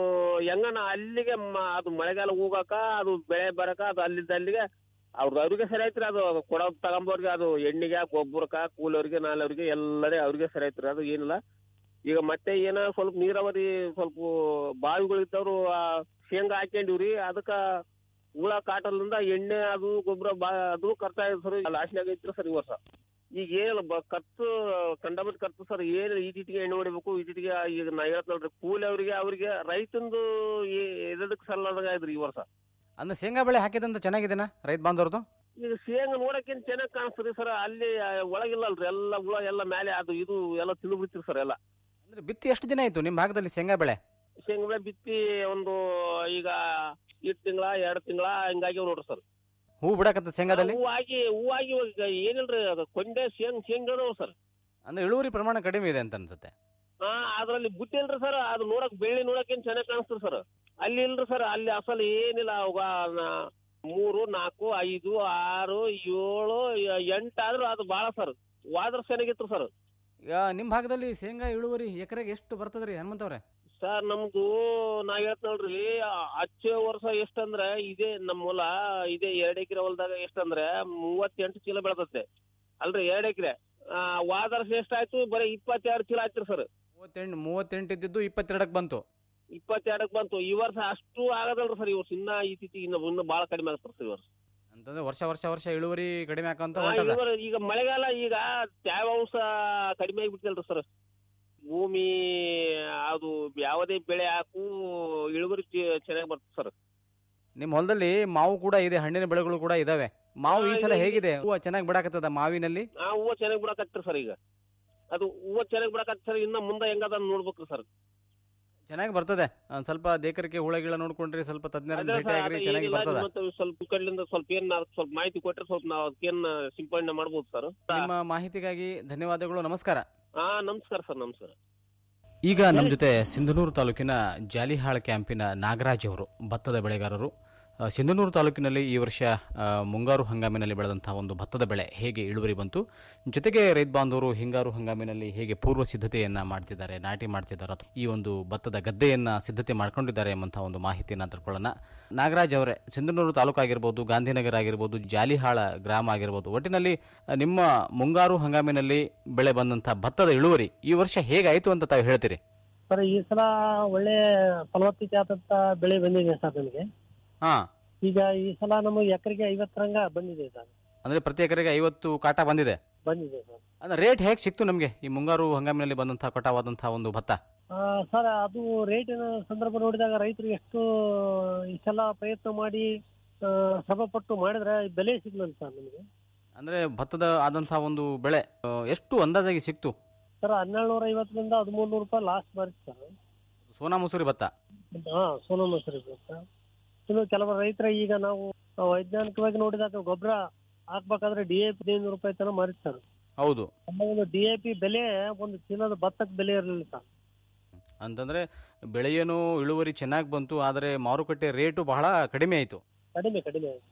ಹೆಂಗನ ಅಲ್ಲಿಗೆ ಮ- ಅದು ಮಳೆಗಾಲ ಹೋಗಾಕ ಅದು ಬೆಳೆ ಬರಕ ಅದು ಅಲ್ಲಿದ್ದ ಅಲ್ಲಿಗೆ ಅವ್ರದ್ದು ಅವ್ರಿಗೆ ಸರಿ ಆಯ್ತ್ರಿ ಅದು ಕೊಡೋದು ತಗೊಂಬೋರ್ಗೆ ಅದು ಎಣ್ಣೆಗೆ ಗೊಬ್ಬರಕ್ಕ ಕೂಲವ್ರಿಗೆ ನಾಲವ್ರಿಗೆ ಎಲ್ಲರೇ ಅವ್ರಿಗೆ ಸರಿ ಆಯ್ತ್ರಿ ಅದು ಏನಿಲ್ಲ ಈಗ ಮತ್ತೆ ಏನ ಸ್ವಲ್ಪ ನೀರಾವರಿ ಸ್ವಲ್ಪ ಬಾವಿಗಳಿದ್ದವ್ರು ಆ ಶೇಂಗಾ ಹಾಕೊಂಡಿವ್ರಿ ಅದಕ್ಕ ಹುಳ ಕಾಟಲ್ದಿಂದ ಎಣ್ಣೆ ಅದು ಗೊಬ್ಬರ ಬಾ ಅದು ಖರ್ಚು ಆಗಿದೆ ಸರ್ ಲಾಸ್ನ್ಯಾಗ ಐತ್ರಿ ಸರ್ ಈ ವರ್ಷ ಈಗ ಏನು ಬ ಖರ್ಚು ಕಂಡಬಿಟ್ಟು ಖರ್ಚು ಸರ್ ಏನು ಈಟಿಟಿಗೆ ಎಣ್ಣೆ ಹೊಡಿಬೇಕು ಈಟಿಟಿಗೆ ಈಗ ನಾ ಹೇಳ್ತ ನೋಡ್ರಿ ಕೂಲಿ ಅವರಿಗೆ ಅವರಿಗೆ ರೈತಂದು ಇದಕ್ಕೆ ಸಲ್ಲದಾಗ ಆಯ್ತ್ರಿ ಈ ವರ್ಷ ಅಂದ್ರೆ ಶೇಂಗಾ ಬೆಳೆ ಹಾಕಿದಂತ ಚೆನ್ನಾಗಿದೆನಾ ರೈತ ಬಾಂಧವ್ರದ್ದು ಈಗ ಶೇಂಗಾ ನೋಡಕ್ಕೇನ್ ಚೆನ್ನಾಗಿ ಕಾಣಿಸ್ತದೆ ಸರ್ ಅಲ್ಲಿ ಆ, ಒಳಗಿಲ್ಲಲ್ರಿ ಎಲ್ಲ ಹುಳ ಎಲ್ಲ ಮೇಲೆ ಅದು ಇದು ಎಲ್ಲ ತಿಂದು ಬಿಡ್ತೀರಿ ಸರ್ ಎಲ್ಲ ಅಂದ್ರೆ ಬಿತ್ತಿ ಎಷ್ಟು ದಿನ ಆಯ್ತು ನಿಮ್ಮ ಭಾಗದಲ್ಲಿ ಶೇಂಗಾ ಬೆಳೆ ಶೇಂಗಾ ಬೆಳೆ ಬಿತ್ತಿ ಒಂದು ಈಗ ಇಟ್ ತಿಂಗಳ ಎರಡು ತಿಂಗಳ ಹಿಂಗಾಗಿ ನೋಡ್ರಿ ಸರ್ ಹೂ ಬಿಡಕತ್ತ ಶೇಂಗಾದಲ್ಲಿ ಹೂವಾಗಿ ಹೂವಾಗಿ ಇವಾಗ ಏನಿಲ್ರಿ ಅದು ಕೊಂಡೆ ಶೇಂಗ್ ಶೇಂಗಾ ಸರ್ ಅಂದ್ರೆ ಇಳುವರಿ ಪ್ರಮಾಣ ಕಡಿಮೆ ಇದೆ ಅಂತ ಅನ್ಸುತ್ತೆ ಹಾ ಅದ್ರಲ್ಲಿ ಬುಟ್ಟಿಲ್ರಿ ಸರ್ ಅದು ನೋಡಕ್ ಬೆಳ್ಳಿ ನೋಡಕ್ ಏನ್ ಚೆನ್ನಾಗಿ ಕಾಣಿಸ್ತದೆ ಸರ್ ಅಲ್ಲಿ ಇಲ್ರಿ ಸರ್ ಅಲ್ಲಿ ಅಸಲ್ ಏನಿಲ್ಲ ಅವಾಗ ನಾ- ಮೂರು ನಾಲ್ಕು ಐದು ಆರು ಏಳು ಎ- ಎಂಟು ಆದ್ರೂ ಅದು ಭಾಳ ಸರ್ ವಾದ್ರ ಚೆನ್ನಾಗಿತ್ತು ಸರ್ ಈಗ ನಿಮ್ಮ ಭಾಗದಲ್ಲಿ ಶೇಂಗಾ ಇಳುವರಿ ಎಕರೆಗೆ ಎಷ್ಟು ಬರ್ತದ್ರಿ ಹನುಮಂತವ್ರೆ ಸರ್ ನಮ್ದು ನಾ ಹೇಳ್ತ ನೋಡ್ರಿ ಹಚ್ಚೆ ವರ್ಷ ಎಷ್ಟಂದ್ರೆ ಇದೇ ನಮ್ಮ ಹೊಲ ಇದೇ ಎರಡ್ ಎಕರೆ ಹೊಲದಾಗ ಎಷ್ಟಂದ್ರೆ ಮೂವತ್ತೆಂಟು ಚೀಲ ಬೆಳೆದತ್ತೆ ಅಲ್ರಿ ಎರಡ್ ಎಕರೆ ವಾದ ವರ್ಷ ಎಷ್ಟಾಯ್ತು ಬರೀ ಇಪ್ಪತ್ತೆರಡು ಚೀಲ ಆಯ್ತ್ರಿ ಸರ್ ಮೂವತ್ತೆಂಟು ಮೂವತ್ತೆಂಟು ಇದ್ದಿದ್ದು ಇಪ್ಪತ್ತೆರಡಕ್ಕೆ ಬಂತು ಇಪ್ಪತ್ತೆರಡಕ್ಕೆ ಬಂತು ಈ ವರ್ಷ ಅಷ್ಟು ಆಗದಲ್ರಿ ಸರ್ ಈ ವರ್ಷ ಇನ್ನ ಇತ್ತೀಚೆಗೆ ಇನ್ನ ಇನ್ನ ಭಾಳ ಕಡಿಮೆ ಆಗ್ತದೆ ಸರ್ ಈ ವರ್ಷ ಅಂತಂದ್ರೆ ವರ್ಷ ವರ್ಷ ವರ್ಷ ಇಳುವರಿ ಕಡಿಮೆ ಆಕಂತ ಆ, ಹೊಂಟದ ಇಳುವರಿ ಈಗ ಮಳೆಗಾಲ ಈಗ ತೇವಾಂಶ ಕಡಿಮೆ ಆಗಿಬಿಡ್ತಲ್ರಿ ಸರ್ ಭೂಮಿ ಅದು ಯಾವುದೇ ಬೆಳೆ ಹಾಕು ಇಳುವರಿ ಚೆನ್ನಾಗಿ ಬರ್ತದೆ ಸರ್ ನಿಮ್ಮ ಹೊಲದಲ್ಲಿ ಮಾವು ಕೂಡ ಇದೆ ಹಣ್ಣಿನ ಬೆಳೆಗಳು ಕೂಡ ಇದಾವೆ ಮಾವು ಈ ಹಾ, ಸಲ ಇದೆ, ಹೇಗಿದೆ ಹೂವು ಚೆನ್ನಾಗಿ ಬಿಡಾಕತ್ತದ ಮಾವಿನಲ್ಲಿ ಆ ಹೂವ ಚೆನ್ನಾಗಿ ಬಿಡಕತ್ರಿ ಸರ್ ಈಗ ಅದು ಹೂವ ಚೆನ್ನಾಗಿ ಬಿಡಕತ್ತ ಸರ್ ಇನ್ನ ಮುಂದೆ ಹೆಂಗದ ನೋಡ್ಬೇಕ್ರಿ ಸರ್ ಚೆನ್ನಾಗಿ ಬರ್ತದೆ ಒಂದ್ ಸ್ವಲ್ಪ ದೇಕರಿಕೆ ಹುಳ ಗಿಳ ನೋಡ್ಕೊಂಡ್ರಿ ಸ್ವಲ್ಪ ತಜ್ಞರನ್ನ ಭೇಟಿ ಆಗ್ರಿ ಚೆನ್ನಾಗಿ ಬರ್ತದ ಮತ್ತೆ ಸ್ವಲ್ಪ ಕಡೆಯಿಂದ ಸ್ವಲ್ಪ ಏನ್ ನಾವ್ ಸ್ವಲ್ಪ ಮಾಹಿತಿ ಕೊಟ್ರೆ ಸ್ವಲ್ಪ ನಾವು ಅದಕ್ಕೇನ್ ಸಿಂಪಡಣೆ ಮಾಡ್ಬೋದು ಸರ್ ನಿಮ್ಮ ಮಾಹಿತಿಗಾಗಿ ಧನ್ಯವಾದಗಳು ನಮಸ್ಕಾರ ಹಾ ನಮಸ್ಕಾರ ಸರ್ ನಮಸ್ಕಾರ ಈಗ ನಮ್ಮ ಜೊತೆ ಸಿಂಧನೂರು ತಾಲೂಕಿನ ಜಾಲಿಹಾಳ್ ಕ್ಯಾಂಪಿನ ನಾಗರಾಜ್ ಅವರು ಭತ್ತದ ಬೆಳೆಗಾರರು ಆ, ಸಿಂಧನೂರು ತಾಲೂಕಿನಲ್ಲಿ ಈ ವರ್ಷ ಆ, ಮುಂಗಾರು ಹಂಗಾಮಿನಲ್ಲಿ ಬೆಳೆದಂತಹ ಒಂದು ಭತ್ತದ ಬೆಳೆ ಹೇಗೆ ಇಳುವರಿ ಬಂತು ಜೊತೆಗೆ ರೈತ ಬಾಂಧವರು ಹಿಂಗಾರು ಹಂಗಾಮಿನಲ್ಲಿ ಹೇಗೆ ಪೂರ್ವ ಸಿದ್ಧತೆಯನ್ನ ಮಾಡ್ತಿದ್ದಾರೆ ನಾಟಿ ಮಾಡ್ತಿದ್ದಾರೆ ಅಥವಾ ಈ ಒಂದು ಭತ್ತದ ಗದ್ದೆಯನ್ನ ಸಿದ್ಧತೆ ಮಾಡ್ಕೊಂಡಿದ್ದಾರೆ ಎಂಬಂತಹ ಒಂದು ಮಾಹಿತಿಯನ್ನ ತಿಳ್ಕೊಳ್ಳೋಣ ನಾಗರಾಜ್ ಅವರೇ ಸಿಂಧನೂರು ತಾಲೂಕು ಆಗಿರ್ಬೋದು ಗಾಂಧಿನಗರ ಆಗಿರ್ಬೋದು ಜಾಲಿಹಾಳ ಗ್ರಾಮ ಆಗಿರ್ಬೋದು ಒಟ್ಟಿನಲ್ಲಿ ಆ, ನಿಮ್ಮ ಮುಂಗಾರು ಹಂಗಾಮಿನಲ್ಲಿ ಬೆಳೆ ಬಂದಂತಹ ಭತ್ತದ ಇಳುವರಿ ಈ ವರ್ಷ ಹೇಗಾಯಿತು ಅಂತ ತಾವು ಹೇಳ್ತೀರಿ ಸರ್ ಈ ಸಲ ಒಳ್ಳೆ ಫಲವತ್ತತೆ ಆದಂತ ಬೆಳೆ ಬಂದಿದೆ ಸರ್ ನಮಗೆ ಹಾ ಈಗ ಈ ಸಲ ನಮಗೆ ಎಕರೆಗೆ ಐವತ್ತರಂಗ ಬಂದಿದೆ ಸರ್ ಅಂದ್ರೆ ಪ್ರತಿ ಎಕರೆಗೆ ಐವತ್ತು ಕಾಟ ಬಂದಿದೆ ಬಂದಿದೆ ಸರ್ ಅಂದ್ರೆ ರೇಟ್ ಹೇಗೆ ಸಿಕ್ತು ನಮಗೆ ಈ ಮುಂಗಾರು ಹಂಗಾಮಿನಲ್ಲಿ ಬಂದಂತಹ ಕಟಾವಾದಂತಹ ಒಂದು ಭತ್ತ ಆ, ಸರ್ ಅದು ರೇಟಿನ ಸಂದರ್ಭ ನೋಡಿದಾಗ ರೈತರು ಎಷ್ಟು ಇಷ್ಟೆಲ್ಲ ಪ್ರಯತ್ನ ಮಾಡಿ ಆ, ಶ್ರಮ ಪಟ್ಟು ಮಾಡಿದ್ರೆ ಬೆಲೆ ಸಿಗ್ಲಲ್ಲ ಸರ್ ನಮಗೆ ಅಂದ್ರೆ ಭತ್ತದ ಆದಂತಹ ಒಂದು ಬೆಳೆ ಆ, ಎಷ್ಟು ಅಂದಾಜಾಗಿ ಸಿಕ್ತು ಸರ್ ಹನ್ನೆರಡು ನೂರ ಐವತ್ತರಿಂದ ಹದಿಮೂರು ನೂರು ರೂಪಾಯಿ ಲಾಸ್ಟ್ ಬರುತ್ತೆ ಸರ್ ಸೋನಾ ಮಸೂರಿ ಭತ್ತ ಹಾ ಸೋನಾ ಮಸೂರಿ ಭತ್ತ ಇನ್ನು ಕೆಲವು ರೈತರ ಈಗ ನಾವು ಆ, ವೈಜ್ಞಾನಿಕವಾಗಿ ನೋಡಿದಾಗ ಗೊಬ್ಬರ ಹಾಕ್ಬೇಕಾದ್ರೆ ಡಿ ಎ ಪಿ ಹದಿನೈದು ರೂಪಾಯಿ ತನಕ ಮಾರಿರ್ತಾರೆ ಹೌದು ನಮ್ಮ ಒಂದು ಡಿ ಎ ಪಿ ಬೆಲೆ ಒಂದು ಚೀಲದ ಭತ್ತಕ್ಕೆ ಬೆಲೆ ಇರಲಿಲ್ಲ ಸರ್ ಅಂತಂದ್ರೆ ಬೆಳೆಯೇನು ಇಳುವರಿ ಚೆನ್ನಾಗಿ ಬಂತು ಆದರೆ ಮಾರುಕಟ್ಟೆ ರೇಟು ಬಹಳ ಕಡಿಮೆ ಆಯಿತು ಕಡಿಮೆ ಕಡಿಮೆ ಆಯ್ತು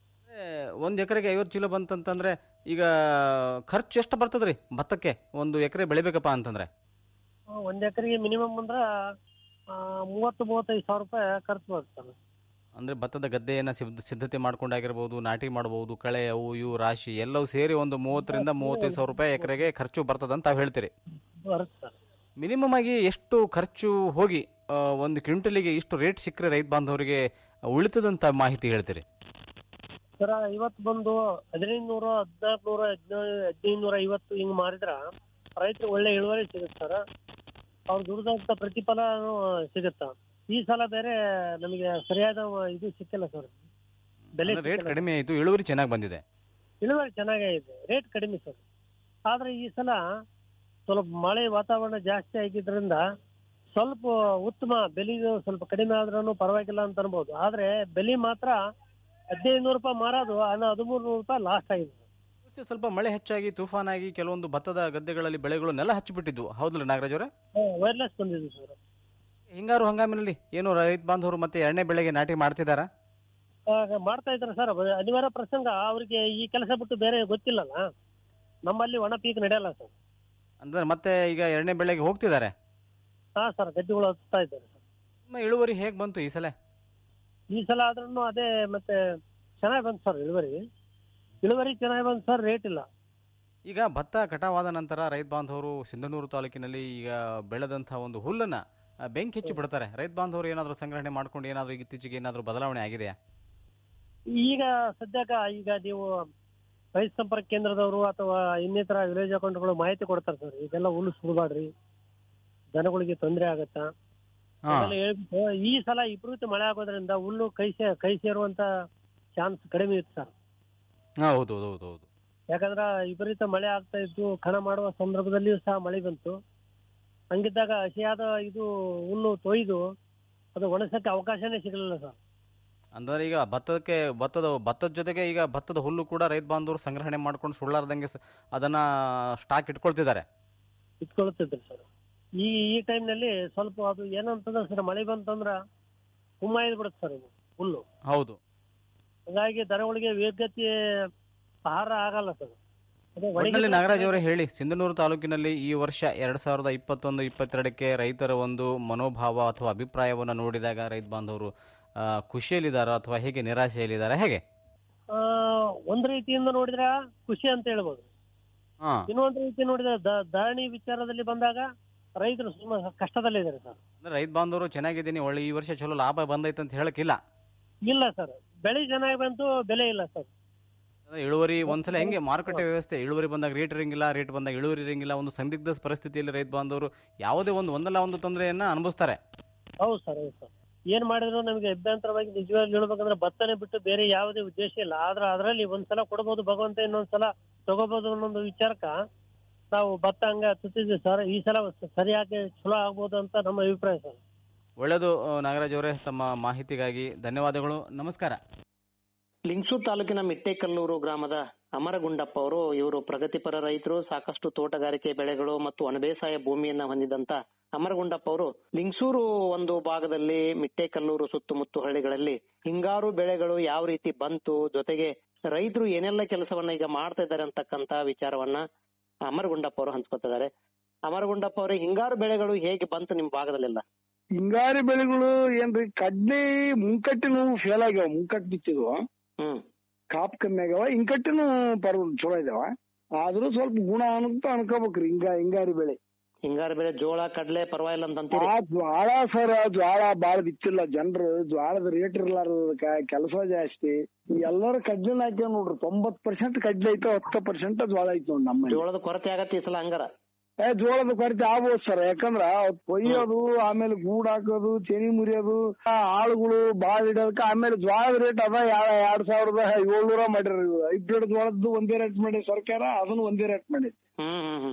ಒಂದು ಎಕರೆಗೆ ಐವತ್ತು ಚೀಲ ಬಂತಂತಂದ್ರೆ ಈಗ ಖರ್ಚು ಎಷ್ಟು ಬರ್ತದ್ರಿ ಭತ್ತಕ್ಕೆ ಒಂದು ಎಕರೆ ಬೆಳಿಬೇಕಪ್ಪ ಅಂತಂದ್ರೆ ಆ, ಒಂದ್ ಎಕರೆಗೆ ಮಿನಿಮಮ್ ಅಂದ್ರ ಆ, ಮೂವತ್ತು ಮೂವತ್ತೈದು ಸಾವಿರ ರೂಪಾಯಿ ಖರ್ಚು ಬರುತ್ತೆ ಸರ್ ಅಂದ್ರೆ ಭತ್ತದ ಗದ್ದೆಯನ್ನ ಸಿದ್ಧ- ಸಿದ್ಧತೆ ಮಾಡ್ಕೊಂಡಾಗಿರ್ಬೋದು ನಾಟಿ ಮಾಡಬಹುದು ಕಳೆ ಅವು ಇವು ರಾಶಿ ಎಲ್ಲವೂ ಸೇರಿ ಒಂದು ಮೂವತ್ತರಿಂದ ಮೂವತ್ತೈದು ಸಾವಿರ ರೂಪಾಯಿ ಎಕರೆಗೆ ಖರ್ಚು ಬರ್ತದಂತ ತಾವು ಹೇಳ್ತೀರಿ ಬರುತ್ತೆ ಸರ್ ಮಿನಿಮಮ್ ಆಗಿ ಎಷ್ಟು ಖರ್ಚು ಹೋಗಿ ಆ, ಒಂದು ಕ್ವಿಂಟಲಿಗೆ ಇಷ್ಟು ರೇಟ್ ಸಿಕ್ಕರೆ ರೈತ ಬಾಂಧವರಿಗೆ ಉಳಿತದಂತ ಮಾಹಿತಿ ಹೇಳ್ತೀರಿ ಸರ ಇವತ್ತು ಬಂದು ಹದಿನೈದು ನೂರ ಹದಿನಾಲ್ಕು ನೂರ ಹದಿನೈದು ಹದಿನೈದು ನೂರ ಐವತ್ತು ಹಿಂಗ್ ಮಾರಿದ್ರ ರೈತರು ಒಳ್ಳೆ ಇಳುವರಿ ಸಿಗುತ್ತೆ ಸರ್ ಅವ್ರು ದುಡಿದಂತ ಪ್ರತಿಫಲ ಸಿಗುತ್ತ ಈ ಸಲ ಬೇರೆ ನಮಗೆ ಸರಿಯಾದ ಇದು ಸಿಕ್ಕಿಲ್ಲ ಸರ್ ಬೆಲೆ ರೇಟ್ ಸಿಕ್ಕಿಲ್ಲ. ಕಡಿಮೆ ಆಯಿತು ಇಳುವರಿ ಚೆನ್ನಾಗಿ ಬಂದಿದೆ ಇಳುವರಿ ಚೆನ್ನಾಗೇ ಇದೆ ರೇಟ್ ಕಡಿಮೆ ಸರ್ ಆದ್ರೆ ಈ ಸಲ ಸ್ವಲ್ಪ ಮಳೆ ವಾತಾವರಣ ಜಾಸ್ತಿ ಆಗಿದ್ರಿಂದ ಸ್ವಲ್ಪ ಉತ್ತಮ ಬೆಲೆ ಸ್ವಲ್ಪ ಕಡಿಮೆ ಆದ್ರೂ ಪರವಾಗಿಲ್ಲ ಅಂತ ಅನ್ಬೋದು ಆದ್ರೆ ಬೆಲೆ ಮಾತ್ರ ಹದಿನೈದು ನೂರು ರೂಪಾಯಿ ಮಾರೋದು ಅನ್ನ ಹದಿಮೂರು ನೂರು ರೂಪಾಯಿ ಲಾಸ್ಟ್ ಆಗಿದೆ ಈ ವರ್ಷ ಸ್ವಲ್ಪ ಮಳೆ ಹೆಚ್ಚಾಗಿ ತುಫಾನಾಗಿ ಕೆಲವೊಂದು ಭತ್ತದ ಗದ್ದೆಗಳಲ್ಲಿ ಬೆಳೆಗಳು ನೆಲ ಹಚ್ಚಿಬಿಟ್ಟಿದ್ವು ಹೌದಲ್ಲ ನಾಗರಾಜ್ ಅವರೇ ವೈರ್ಲೆಸ್ ಬಂದಿದೆ ಸರ್ ಹಿಂಗಾರು ಹಂಗಾಮಿನಲ್ಲಿ ಏನು ರೈತ ಬಾಂಧವರು ಮತ್ತೆ ಎರಡನೇ ಬೆಳೆಗೆ ನಾಟಿ ಮಾಡ್ತಿದಾರಾ ಮಾಡ್ತಾ ಇದ್ದಾರೆ ಸರ್ ಅನಿವಾರ್ಯ ಪ್ರಸಂಗ ಅವ್ರಿಗೆ ಈ ಕೆಲಸ ಬಿಟ್ಟು ಬೇರೆ ಗೊತ್ತಿಲ್ಲಲ್ಲ ನಮ್ಮಲ್ಲಿ ಒಣ ಪೀಕ್ ನಡೆಯಲ್ಲ ಸರ್ ಅಂದ್ರೆ ಮತ್ತೆ ಈಗ ಎರಡನೇ ಬೆಳೆಗೆ ಹೋಗ್ತಿದ್ದಾರೆ ಹಾ ಸರ್ ಗದ್ದೆಗಳು ಹಚ್ತಾ ಇದ್ದಾರೆ ನಿಮ್ಮ ಇಳುವರಿ ಹೇಗೆ ಬಂತು ಈ ಸಲ ಈ ಸಲ ಆದ್ರೂ ಅದೇ ಮತ್ತೆ ಚೆನ್ನಾಗಿ ಬಂತು ಸರ್ ಇಳುವರಿ ಇಳುವರಿ ಚೆನ್ನಾಗಿ ಬಂತು ಸರ್ ರೇಟ್ ಇಲ್ಲ ಈಗ ಭತ್ತ ಕಟಾವಾದ ನಂತರ ರೈತ ಬಾಂಧವರು ಸಿಂಧನೂರು ತಾಲೂಕಿನಲ್ಲಿ ಈಗ ಬೆಳೆದಂತಹ ಒಂದು ಹುಲ್ಲನ್ನ ಆ, ಬೆಂಕಿ ಹಚ್ಚಿ ಬಿಡ್ತಾರೆ ರೈತ ಬಾಂಧವರು ಏನಾದರೂ ಸಂಗ್ರಹಣೆ ಮಾಡ್ಕೊಂಡು ಏನಾದರೂ ಇತ್ತೀಚೆಗೆ ಏನಾದರೂ ಬದಲಾವಣೆ ಆಗಿದೆಯಾ ಈಗ ಸದ್ಯಕ್ಕ ಈಗ ನೀವು ರೈತ ಸಂಪರ್ಕ ಕೇಂದ್ರದವರು ಅಥವಾ ಇನ್ನಿತರ ವಿಲೇಜ್ ಅಕೌಂಟ್ಗಳು ಮಾಹಿತಿ ಕೊಡ್ತಾರೆ ಸರ್ ಇದೆಲ್ಲ ಹುಲ್ಲು ಸುಡಬಾಡ್ರಿ ದನಗಳಿಗೆ ತೊಂದರೆ ಆಗತ್ತಾ ಹಾ. ಅದೆಲ್ಲ ಹೇಳ್ಬಿಟ್ಟು ಈ ಸಲ ವಿಪರೀತ ಮಳೆ ಆಗೋದ್ರಿಂದ ಹುಲ್ಲು ಕೈ ಸೇ ಕೈ ಸೇರುವಂತ ಚಾನ್ಸ್ ಕಡಿಮೆ ಇತ್ತು ಸರ್ ಹಾ, ಹೌದು ಹೌದು ಹೌದು ಹೌದು ಯಾಕಂದ್ರ ವಿಪರೀತ ಮಳೆ ಆಗ್ತಾ ಇತ್ತು ಕಣ ಮಾಡುವ ಸಂದರ್ಭದಲ್ಲಿಯೂ ಸಹ ಮಳೆ ಬಂತು ಹಂಗಿದ್ದಾಗ ಹಸಿಯಾದ ಇದು ಹುಲ್ಲು ತೊಯ್ದು ಅದು ಒಣಸಕ್ಕೆ ಅವಕಾಶನೇ ಸಿಗಲಿಲ್ಲ ಸರ್ ಅಂದ್ರೆ ಈಗ ಭತ್ತಕ್ಕೆ ಭತ್ತದ ಭತ್ತದ ಜೊತೆಗೆ ಈಗ ಭತ್ತದ ಹುಲ್ಲು ಕೂಡ ರೈತ ಬಾಂಧವರು ಸಂಗ್ರಹಣೆ ಮಾಡ್ಕೊಂಡು ಸುಳ್ಳಾರ್ದಂಗೆ ಸ- ಅದನ್ನ ಸ್ಟಾಕ್ ಇಟ್ಕೊಳ್ತಿದ್ದಾರೆ ಇಟ್ಕೊಳ್ತಿದ್ರು ಸರ್ ಈ ಈ ಟೈಮ್ನಲ್ಲಿ ಸ್ವಲ್ಪ ಅದು ಏನಂತಂದ್ರೆ ಸರ್ ಮಳೆ ಬಂತಂದ್ರ ಹುಮ್ಮ ಬಿಡುತ್ತೆ ಸರ್ ಇದು ಹುಲ್ಲು ಹೌದು ಹಂಗಾಗಿ ದನಗಳಿಗೆ ವೇಗತಿ ಆಹಾರ ಆಗಲ್ಲ ಸರ್ ಅದೇ ಒಣಗಿದ- ಒಟ್ಟಿನಲ್ಲಿ ನಾಗರಾಜ್ ಅವರೇ ಹೇಳಿ ಸಿಂಧನೂರು ತಾಲೂಕಿನಲ್ಲಿ ಈ ವರ್ಷ ಎರಡ್ ಸಾವಿರದ ಇಪ್ಪತ್ತೊಂದು ಇಪ್ಪತ್ತೆರಡಕ್ಕೆ ರೈತರ ಒಂದು ಮನೋಭಾವ ಅಥವಾ ಅಭಿಪ್ರಾಯವನ್ನು ನೋಡಿದಾಗ ರೈತ ಬಾಂಧವರು ಆ, ಖುಷಿಯಲ್ಲಿದ್ದಾರಾ ಅಥವಾ ಹೇಗೆ ನಿರಾಶೆಯಲ್ಲಿದ್ದಾರೆ ಹೇಗೆ ಆ, ಒಂದ್ ರೀತಿಯಿಂದ ನೋಡಿದ್ರೆ ಖುಷಿ ಅಂತ ಹೇಳ್ಬೋದು ಹಾ ಇನ್ನೊಂದು ರೀತಿ ನೋಡಿದ್ರೆ ದ- ಧರಣಿ ವಿಚಾರದಲ್ಲಿ ಬಂದಾಗ ರೈತರು ತುಂಬಾ ಕಷ್ಟದಲ್ಲಿದ್ದಾರೆ ಸರ್ ಅಂದ್ರೆ ರೈತ ಬಾಂಧವರು ಚೆನ್ನಾಗಿದ್ದೀನಿ ಒಳ್ಳೆ ಈ ವರ್ಷ ಚಲೋ ಲಾಭ ಬಂದೈತೆ ಅಂತ ಹೇಳಕ್ಕಿಲ್ಲ ಇಲ್ಲ ಸರ್ ಬೆಳೆ ಚೆನ್ನಾಗಿ ಬಂತು ಬೆಲೆ ಇಲ್ಲ ಸರ್ ಅಂದ್ರೆ ಇಳುವರಿ ಒಂದ್ಸಲ ಹೆಂಗೆ ಮಾರುಕಟ್ಟೆ ವ್ಯವಸ್ಥೆ ಇಳುವರಿ ಬಂದಾಗ ರೇಟ್ ಇರಂಗಿಲ್ಲ ರೇಟ್ ಬಂದಾಗ ಇಳುವರಿ ಇರಂಗಿಲ್ಲ ಒಂದು ಸಂದಿಗ್ಧ ಪರಿಸ್ಥಿತಿಯಲ್ಲಿ ರೈತ ಬಾಂಧವರು ಯಾವುದೇ ಒಂದು ಒಂದಲ್ಲ ಒಂದು ತೊಂದರೆಯನ್ನ ಅನುಭವಿಸ್ತಾರೆ ಹೌದು ಸರ್ ಹೌದು ಸರ್ ಏನ್ ಮಾಡಿದ್ರು ನಮಗೆ ಅಭ್ಯಂತರವಾಗಿ ನಿಜವಾಗ್ಲೂ ಹೇಳ್ಬೇಕಂದ್ರೆ ಭತ್ತನೆ ಬಿಟ್ಟು ಬೇರೆ ಯಾವುದೇ ಉದ್ದೇಶ ಇಲ್ಲ ಆದ್ರೆ ಅದರಲ್ಲಿ ಒಂದ್ಸಲ ಕೊಡ್ಬೋದು ಭಗವಂತ ಇನ್ನೊಂದ್ಸಲ ತಗೋಬಹುದು ಅನ್ನೊಂದು ವಿಚಾರಕ್ಕ ನಾವು ಭತ್ತ ಹಂಗ ತುತ್ತಿದ್ವಿ ಸರ್ ಈ ಸಲ ಸರಿಯಾಗಿ ಚಲೋ ಆಗ್ಬೋದು ಅಂತ ನಮ್ಮ ಅಭಿಪ್ರಾಯ ಸರ್ ಒಳ್ಳೆಯದು ಆ, ನಾಗರಾಜ್ ಅವರೇ ತಮ್ಮ ಮಾಹಿತಿಗಾಗಿ ಧನ್ಯವಾದಗಳು ನಮಸ್ಕಾರ ಲಿಂಗಸೂರು ತಾಲೂಕಿನ ಮಿಟ್ಟೆಕಲ್ಲೂರು ಗ್ರಾಮದ ಅಮರಗುಂಡಪ್ಪ ಅವರು ಇವರು ಪ್ರಗತಿಪರ ರೈತರು ಸಾಕಷ್ಟು ತೋಟಗಾರಿಕೆ ಬೆಳೆಗಳು ಮತ್ತು ಒಣಬೇಸಾಯ ಭೂಮಿಯನ್ನ ಹೊಂದಿದಂತ ಅಮರಗುಂಡಪ್ಪ ಅವರು ಲಿಂಗಸೂರು ಒಂದು ಭಾಗದಲ್ಲಿ ಮಿಟ್ಟೆಕಲ್ಲೂರು ಸುತ್ತಮುತ್ತ ಹಳ್ಳಿಗಳಲ್ಲಿ ಹಿಂಗಾರು ಬೆಳೆಗಳು ಯಾವ ರೀತಿ ಬಂತು ಜೊತೆಗೆ ರೈತರು ಏನೆಲ್ಲ ಕೆಲಸವನ್ನ ಈಗ ಮಾಡ್ತಾ ಇದ್ದಾರೆ ಅಂತಕ್ಕಂತ ವಿಚಾರವನ್ನ ಅಮರಗುಂಡಪ್ಪ ಅವರು ಹಂಚ್ಕೊತಿದ್ದಾರೆ ಅಮರಗುಂಡಪ್ಪ ಅವರೇ ಹಿಂಗಾರು ಬೆಳೆಗಳು ಹೇಗೆ ಬಂತು ನಿಮ್ ಭಾಗದಲ್ಲೆಲ್ಲ ಹಿಂಗಾರಿ ಬೆಳೆಗಳು ಏನ್ರಿ ಕಡ್ಲಿ ಮುಂಕಟ್ಟಿನೂ ಫೇಲ್ ಆಗ್ಯಾವ ಮುಂಕಟ್ಟು ಬಿತ್ತಿದ್ವು ಕಾಪ್ ಕಮ್ಮಿ ಆಗ್ಯಾವ ಹಿಂಕಟ್ಟಿನೂ ಪರ್ವ ಚಲೋ ಇದಾವ ಆದ್ರೂ ಸ್ವಲ್ಪ ಗುಣ ಅಂತ ಅನ್ಕೋಬೇಕ್ರಿ ಹಿಂಗ ಹಿಂಗಾರಿ ಬೆಳೆ ಹಿಂಗಾರು ಬೆಳೆ ಜೋಳ ಕಡ್ಲೆ ಪರವಾಗಿಲ್ಲ ಅಂತ ಅಂತೀರಿ ಆ ಜ್ವಾಳ ಸರ್ ಜ್ವಾಳ ಬಾಳ ಬಿತ್ತಿಲ್ಲ ಜನರು ಜ್ವಾಳದ ರೇಟ್ ಇರ್ಲಾರ್ದಕ್ಕ ಕೆಲಸ ಜಾಸ್ತಿ ಎಲ್ಲರೂ ಕಡ್ಲಿನ ಹಾಕ್ಯಾವ ನೋಡ್ರಿ ತೊಂಬತ್ ಪರ್ಸೆಂಟ್ ಕಡ್ಲೆ ಐತೆ ಹತ್ತು ಪರ್ಸೆಂಟ್ ಜ್ವಾಳ ಐತೆ ನೋಡ್ರಿ ನಮ್ಮ ಜೋಳದ ಕೊರತೆ ಆಗತ್ತೆ ಈ ಸಲ ಹಂಗಾರ ಏ ಜೋಳದ ಕೊರತೆ ಆಗ್ಬೋದು ಸರ್ ಯಾಕಂದ್ರ ಅದ್ ಕೊಯ್ಯೋದು ಆಮೇಲೆ ಗೂಡ್ ಹಾಕೋದು ತೆನಿ ಮುರಿಯೋದು ಆ ಆಳುಗಳು ಬಾಳ್ ಇಡೋದಕ್ಕ ಆಮೇಲೆ ಜ್ವಾಳದ ರೇಟ್ ಅದ ಯಾ- ಎರಡ್ ಸಾವಿರದ ಏಳ್ನೂರ ಮಾಡಿರಿ ಹೈಬ್ರಿಡ್ ಜೋಳದ್ದು ಒಂದೇ ರೇಟ್ ಮಾಡಿ ಸರ್ಕಾರ ಅದನ್ನು ಒಂದೇ ರೇಟ್ ಮಾಡಿ ಹ್ಮ್ ಹ್ಮ್ ಹ್ಮ್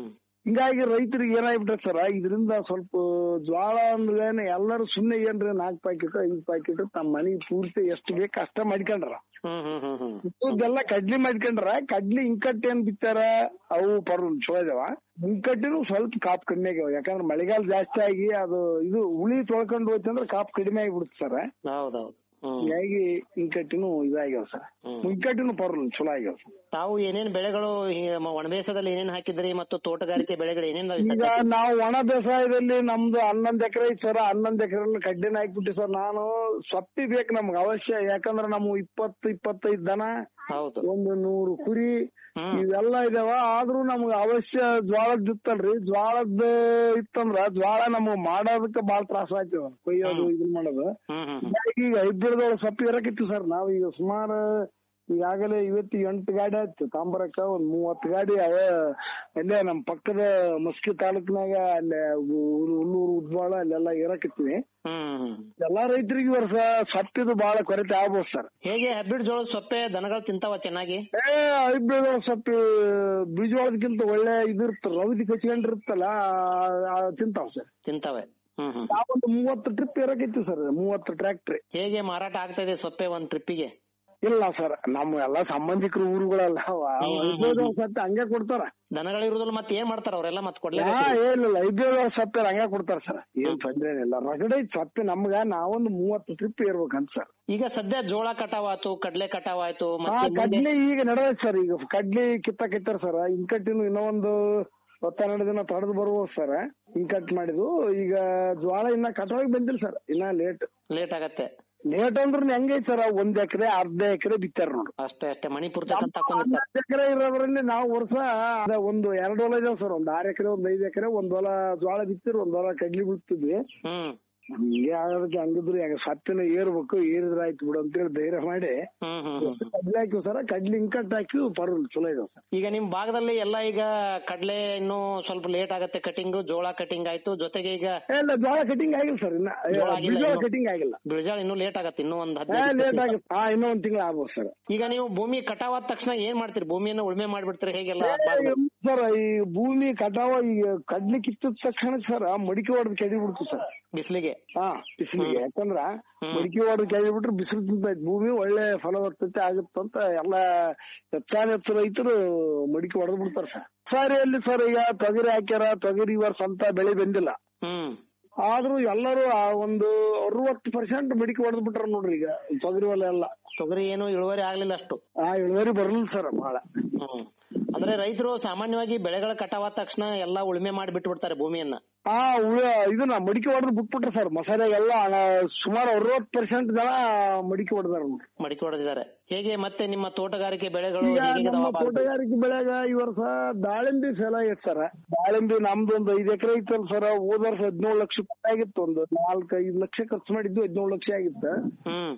ಹಿಂಗಾಗಿ ರೈತರಿಗೆ ಏನಾಗ್ಬಿಟ್ಟೆ ಸರ್ ಇದರಿಂದ ಸ್ವಲ್ಪ ಜ್ವಾಳ ಅಂದ್ರೆ ಎಲ್ಲರೂ ಸುಮ್ನೆ ಏನ್ರಿ ನಾಲ್ಕು ಪ್ಯಾಕೆಟ್ ಐದು ಪ್ಯಾಕೆಟ್ ತಮ್ಮ ಮನೆಗೆ ಪೂರ್ತಿ ಎಷ್ಟು ಬೇಕು ಅಷ್ಟ ಮಾಡ್ಕೊಂಡ್ರ ಹ್ಮ್ ಹ್ಮ್ ಹ್ಮ್ ಹ್ಮ್ ಇದೆಲ್ಲ ಕಡ್ಲಿ ಮಾಡ್ಕೊಂಡ್ರ ಕಡ್ಲಿ ಇಂಕಟ್ ಏನ್ ಬಿತ್ತಾರ ಅವು ಪರ್ ಚಲೋ ಇದಾವ ಇಂಕಟ್ಟಿನೂ ಸ್ವಲ್ಪ ಕಾಪ್ ಕಮ್ಮಿ ಆಗ್ಯಾವ ಯಾಕಂದ್ರೆ ಮಳೆಗಾಲ ಜಾಸ್ತಿ ಆಗಿ ಅದು ಇದು ಹುಳಿ ತೊಳ್ಕೊಂಡು ಹೋಯ್ತಂದ್ರೆ ಕಾಪ್ ಕಡಿಮೆ ಆಗಿಬಿಡುತ್ತೆ ಸರ್ ಹೌದೌದು ಹ್ಮ್ ಹಿಂಗಾಗಿ ಇಂಕಟ್ಟಿನೂ ಇದಾಗ್ಯಾವ ಸರ್ ಇಂಕಟ್ಟಿನೂ ಪರ್ಲ್ ಚಲೋ ಆಗ್ಯಾವ ಸರ್ ತಾವು ಏನೇನ್ ಬೆಳೆಗಳು ಈ ಮ- ಒಣಬೇಸದಲ್ಲಿ ಏನೇನ್ ಹಾಕಿದ್ರಿ ಮತ್ತು ತೋಟಗಾರಿಕೆ ಬೆಳೆಗಳು ಏನೇನ್ ಅದಾವ್ ಈ ಈಗ ಸದ್ಯಕ್ಕೆ? ನಾವು ಒಣ ಬೇಸಾಯದಲ್ಲಿ ನಮ್ದು ಹನ್ನೊಂದ್ ಎಕರೆ ಐತಿ ಸರ್ ಹನ್ನೊಂದ್ ಎಕರೆ ಕಡ್ಡಿನ ಹಾಕ್ಬಿಟ್ಟಿ ಸರ್ ನಾನು ಸೊಪ್ಪಿ ಬೇಕು ನಮ್ಗೆ ಅವಶ್ಯ ಯಾಕಂದ್ರೆ ನಮ್ಮ ಇಪ್ಪತ್ತು ಇಪ್ಪತ್ತೈದು ದನ ಹೌದು ಒಂದು ನೂರು ಕುರಿ ಇವೆಲ್ಲ ಇದಾವ ಆದ್ರೂ ನಮ್ಗೆ ಅವಶ್ಯ ಜ್ವಾಳದ್ ಇತ್ತಲ್ರಿ ಜ್ವಾಳದ್ ಇತ್ತಂದ್ರ ಜ್ವಾಳ ನಮಗ್ ಮಾಡೋದಕ್ಕ ಬಾಳ ತ್ರಾಸ ಆಯ್ತದ ಕೊಯ್ಯೋದು ಇದನ್ ಮಾಡೋದು ಹ್ಮ್ ಹ್ಮ್ ಹೀಗಾಗಿ ಈಗ ಹೈಬ್ರಿಡ್ ಸೊಪ್ಪು ಇರಕಿತ್ತು ಸರ್ ನಾವು ಈಗ ಸುಮಾರು ಈಗಾಗಲೇ ಇವತ್ತು ಎಂಟು ಗಾಡಿ ಆಯ್ತು ತಾಂಬರಕ್ಕ ಒಂದ್ ಮೂವತ್ತು ಗಾಡಿ ಅವೇ ಅಲ್ಲೇ ನಮ್ ಪಕ್ಕದ ಮಸ್ಕಿ ತಾಲೂಕಿನಾಗ ಅಲ್ಲೇ ಉ- ಹುಲ್ಲೂರು ಉದ್ವಾಳ ಅಲ್ಲೆಲ್ಲ ಇರಕತ್ತೀವಿ ಹ್ಮ್ ಎಲ್ಲಾ ರೈತರಿಗೆ ಈ ವರ್ಷ ಸೊಪ್ಪಿದು ಬಹಳ ಕೊರತೆ ಆಗ್ಬೋದು ಸರ್ ಹೇಗೆ ಹೈಬ್ರಿಡ್ ಜೋಳದ ಸೊಪ್ಪೆ ದನಗಳು ತಿಂತಾವ ಚೆನ್ನಾಗಿ ಏ ಹೈಬ್ರಿಡ್ ಸೊಪ್ಪು ಬೀಜವಾಳದಕ್ಕಿಂತ ಒಳ್ಳೆ ಇದಿರ್ತ ರೌದಿ ಕಚ್ಕೊಂಡಿರುತ್ತಲ್ಲ ಆ- ಆ ತಿಂತಾವ್ ಸರ್ ತಿಂತಾವೆ ಹ್ಮ್ ಹ್ಮ್ ನಾವೊಂದು ಮೂವತ್ತು ಟ್ರಿಪ್ ಇರಕಿತ್ತು ಸರ್ ಮೂವತ್ತು ಟ್ರ್ಯಾಕ್ಟ್ರಿ ಹೇಗೆ ಮಾರಾಟ ಆಗ್ತಾ ಇದೆ ಸೊಪ್ಪೆ ಒಂದ್ ಟ್ರಿಪ್ಪಿಗೆ ಇಲ್ಲ ಸರ್ ನಮ್ಮ ಎಲ್ಲಾ ಸಂಬಂಧಿಕರು ಊರುಗಳಲ್ಲ ಹೈಬ್ರಿಡ್ ಸೊಪ್ಪು ಹಂಗೆ ಕೊಡ್ತಾರ ದನಗಳು ಇರುದಿಲ್ಲ ಮತ್ತೆ ಏನ್ ಮಾಡ್ತಾರ ಅವರೆಲ್ಲ ಮತ್ತೆ ಹಾ ಕೊಡ್ಲೇಬೇಕು ಏನಿಲ್ಲ ಹೈಬ್ರಿಡ್ ಸೊಪ್ಪು ಹಂಗೆ ಕೊಡ್ತಾರ ಸರ್ ಏನ್ ತೊಂದ್ರೆ ಏನಿಲ್ಲ ರಗಡೆ ಸೊಪ್ಪು ನಮ್ಗ ನಾವೊಂದು ಮೂವತ್ತು ಟ್ರಿಪ್ ಇರ್ಬೇಕಂತ ಸರ್ ಈಗ ಸದ್ಯ ಜೋಳ ಕಟಾವ್ ಆಯ್ತು ಕಡ್ಲೆ ಕಟಾವ್ ಆಯ್ತು ಹಾ ಮತ್ತೆ ಮುಂದೆ- ಕಡ್ಲಿ ಈಗ ನಡೆದೈತೆ ಸರ್ ಈಗ ಕಡ್ಲಿ ಕಿತ್ತ ಕಿತ್ತಾರ ಸರ್ ಇಂಕಟ್ಟಿನ ಇನ್ನೂ ಒಂದು ಹತ್ತೆರಡು ದಿನ ತಡೆದು ಬರ್ಬೋದು ಸರ್ ಇಂಕಟ್ ಮಾಡಿದ್ವು ಈಗ ಜ್ವಾಳ ಇನ್ನ ಕಟಾವಿಗೆ ಬಂದಿಲ್ಲ ಸರ್ ಇನ್ನ ಲೇಟ್ ಲೇಟ್ ಆಗತ್ತೆ ಲೇಟ್ ಅಂದ್ರ ಹೆಂಗೈತ್ ಸರ್ ಒಂದ್ ಎಕರೆ ಅರ್ಧ ಎಕರೆ ಬಿತ್ತಾರ ನೋಡ್ರಿ ಅಷ್ಟೇ ಅಷ್ಟೇ ಮಣಿ ಪೂರ್ತಕ್ಕಂತ ಹಾಕೊಂಡಿರ್ತಾರೆ ಹತ್ತು ಎಕರೆ ಇರೋದ್ರಲ್ಲಿ ನಾವು ವರ್ಷ ಅದೇ ಒಂದು ಎರಡು ಹೊಲ ಇದಾವ ಸರ್ ಒಂದ್ ಆರ್ ಎಕರೆ ಒಂದ್ ಐದ್ ಎಕರೆ ಒಂದ್ ಹೊಲ ಜ್ವಾಳ ಬಿತ್ತಿರ್ ಒಂದ್ ಹೊಲ ಕಡ್ಲಿ ಬಿಡ್ತಿದ್ವಿ ಹ್ಮ್ ಹಿಂಗೆ ಆಗೋದಕ್ಕೆ ಹಂಗಿದ್ರು ಹೆಂಗ ಸತ್ತಿನ ಏರ್ಬೇಕು ಏರಿದ್ರ ಆಯ್ತು ಬಿಡು ಅಂತೇಳಿ ಧೈರ್ಯ ಮಾಡಿ ಹ್ಮ್ ಹ್ಮ್ ಹ್ಮ್ ಕಡ್ಲಿ ಹಾಕಿವ್ ಸರ್ ಕಡ್ಲಿ ಇಂಕಟ್ ಹಾಕಿವ್ ಪರ್ವಲ್ ಚಲೋ ಇದಾವ ಸರ್ ಈಗ ನಿಮ್ ಭಾಗದಲ್ಲಿ ಎಲ್ಲ ಈಗ ಕಡ್ಲೆ ಇನ್ನೂ ಸ್ವಲ್ಪ ಲೇಟ್ ಆಗತ್ತೆ ಕಟಿಂಗ್ ಜೋಳ ಕಟಿಂಗ್ ಆಯ್ತು ಜೊತೆಗೆ ಈಗ ಇಲ್ಲ ಜೋಳ ಕಟಿಂಗ್ ಆಗಿಲ್ಲ ಸರ್ ಇನ್ನ ಜೋಳ ಆಗಿಲ್ಲ ಬೀಜ ಇನ್ನು. ಕಟಿಂಗ್ ಆಗಿಲ್ಲ ಬಿಳಿಜಾಳ ಇನ್ನೂ ಲೇಟ್ ಆಗತ್ತೆ ಇನ್ನೂ ಒಂದ್ ಲೇಟ್ ಹದಿನೈದು ಆಗುತ್ತೆ ಹಾ ಇನ್ನೂ ಒಂದ್ ತಿಂಗಳ ಆಗ್ಬೋದು ಸರ್ ಈಗ ನೀವು ಭೂಮಿ ಕಟಾವ್ ಆದ ತಕ್ಷಣ ಏನ್ ಮಾಡ್ತೀರಿ ಭೂಮಿಯನ್ನ ಉಳುಮೆ ಮಾಡ್ಬಿಡ್ತೀರಿ ಹೇಗೆಲ್ಲ ಸರ್ ಈ ಭೂಮಿ ಕಟಾವ ಈ ಕಡ್ಲಿ ಕಿತ್ತಿದ ತಕ್ಷಣ ಸರ್ ಮಡಿಕೆ ಹೊಡೆದ್ ಕೆಡಿ ಬಿಡ್ತು ಸರ್ ಬಿಸಿಲಿಗೆ ಹಾ ಬಿಸಿಲಿಗೆ ಯಾಕಂದ್ರ ಮಡಿಕೆ ಹೊಡೆದ್ ಕೆಡಿ ಬಿಟ್ರೆ ಬಿಸಿಲು ತಿಂತೈತಿ ಭೂಮಿ ಒಳ್ಳೆ ಫಲವತ್ತತೆ ಆಗುತ್ತಂತ ಎಲ್ಲಾ ಹೆಚ್ಚಾನ ಹೆಚ್ಚು ರೈತರು ಮಡಿಕೆ ಹೊಡೆದ್ ಬಿಡ್ತಾರ ಸರ್ ಸಾರಿಯಲ್ಲಿ ಸರ್ ಈಗ ತೊಗರಿ ಹಾಕ್ಯಾರ ತೊಗರಿ ಈ ವರ್ಷ ಅಂತ ಬೆಳೆ ಬಂದಿಲ್ಲ ಹ್ಮ್ ಆದ್ರೂ ಎಲ್ಲರೂ ಆ ಒಂದು ಅರವತ್ತು ಪರ್ಸೆಂಟ್ ಮಡಿಕೆ ಹೊಡೆದ್ ಬಿಟ್ರ ನೋಡ್ರಿ ಈಗ ತೊಗರಿ ಹೊಲ ಎಲ್ಲ ತೊಗರಿ ಏನು ಇಳುವರಿ ಆಗ್ಲಿಲ್ಲ ಅಷ್ಟು ಆ ಇಳುವರಿ ಬರಲಿಲ್ಲ ಸರ್ ಬಹಳ ಹ್ಮ್ ಅಂದ್ರೆ ರೈತರು ಸಾಮಾನ್ಯವಾಗಿ ಬೆಳೆಗಳ ಕಟಾವ್ ಆದ ತಕ್ಷಣ ಎಲ್ಲಾ ಉಳುಮೆ ಮಾಡಿ ಬಿಟ್ಟು ಬಿಡ್ತಾರೆ ಭೂಮಿಯನ್ನ ಆ ಉಳ- ಇದನ್ನ ಮಡಿಕೆ ಹೊಡೆದ್ ಬಿಟ್ಬಿಟ್ರ ಸರ್ ಮಸಾಲೆಗೆಲ್ಲ ಸುಮಾರು ಅರವತ್ ಪರ್ಸೆಂಟ್ ಜನ ಮಡಿಕೆ ಹೊಡೆದಾರ ನೋಡ್ರಿ ಮಡಿಕೆ ಹೊಡೆದಿದ್ದಾರೆ ಹೇಗೆ ಮತ್ತೆ ನಿಮ್ಮ ತೋಟಗಾರಿಕೆ ಬೆಳೆಗಳು ಈಗ ಹೇಗೆ ನಮ್ಮ ಇದಾವ ಭಾಗದಲ್ಲಿ? ತೋಟಗಾರಿಕೆ ಬೆಳೆಗ ಈ ವರ್ಷ ದಾಳಿಂಬಿ ಫಲ ಐತ್ ಸರ್ ದಾಳಿಂಬಿ ನಮ್ದು ಒಂದು ಐದ್ ಎಕರೆ ಐತಲ್ ಸರ್ ಹೋದ ವರ್ಷ ಹದಿನೇಳು ಲಕ್ಷ ರೂಪಾಯಿ ಆಗಿತ್ತು ಒಂದು ನಾಲ್ಕ ಐದ್ ಲಕ್ಷ ಖರ್ಚು ಮಾಡಿದ್ದು ಹದಿನೇಳು ಲಕ್ಷ ಆಗಿತ್ತು ಹ್ಮ್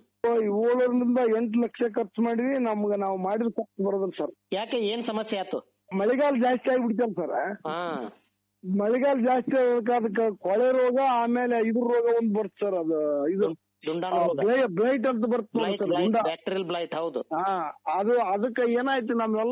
ಏಳರಿಂದ ಎಂಟು ಲಕ್ಷ ಖರ್ಚು ಮಾಡಿವಿ ನಮ್ಗ ನಾವು ಮಾಡಿದ ಖರ್ಚು ಬರೋದಿಲ್ಲ ಸರ್ ಯಾಕೆ ಏನ್ ಸಮಸ್ಯೆ ಆಯ್ತು ಮಳೆಗಾಲ ಜಾಸ್ತಿ ಆಗ್ಬಿಡ್ತಲ್ಲ ಸರ್ ಹಾ ಮಳೆಗಾಲ ಜಾಸ್ತಿ ಆಗೋದಕ್ಕೆ ಅದಕ್ಕೆ ಕೊಳೆ ರೋಗ ಆಮೇಲೆ ಇದ್ರ ರೋಗ ಒಂದ್ ಬರುತ್ತೆ ಸರ್ ಅದು ಇದು ದುಂಡಾಣು ರೋಗ. ಬ್ಲೈಟ್ ಅಂತ ಬರ್ತದೆ ಬ್ಲೈಟ್ ಸರ್ ಬ್ಲೈಟ್ ದುಂಡ ಬ್ಯಾಕ್ಟೀರಿಯಲ್ ಬ್ಲೈಟ್ ಹೌದು ಹಾ ಅದು ಅದಕ್ಕೆ ಏನಾಯ್ತು ನಮ್ಮೆಲ್ಲ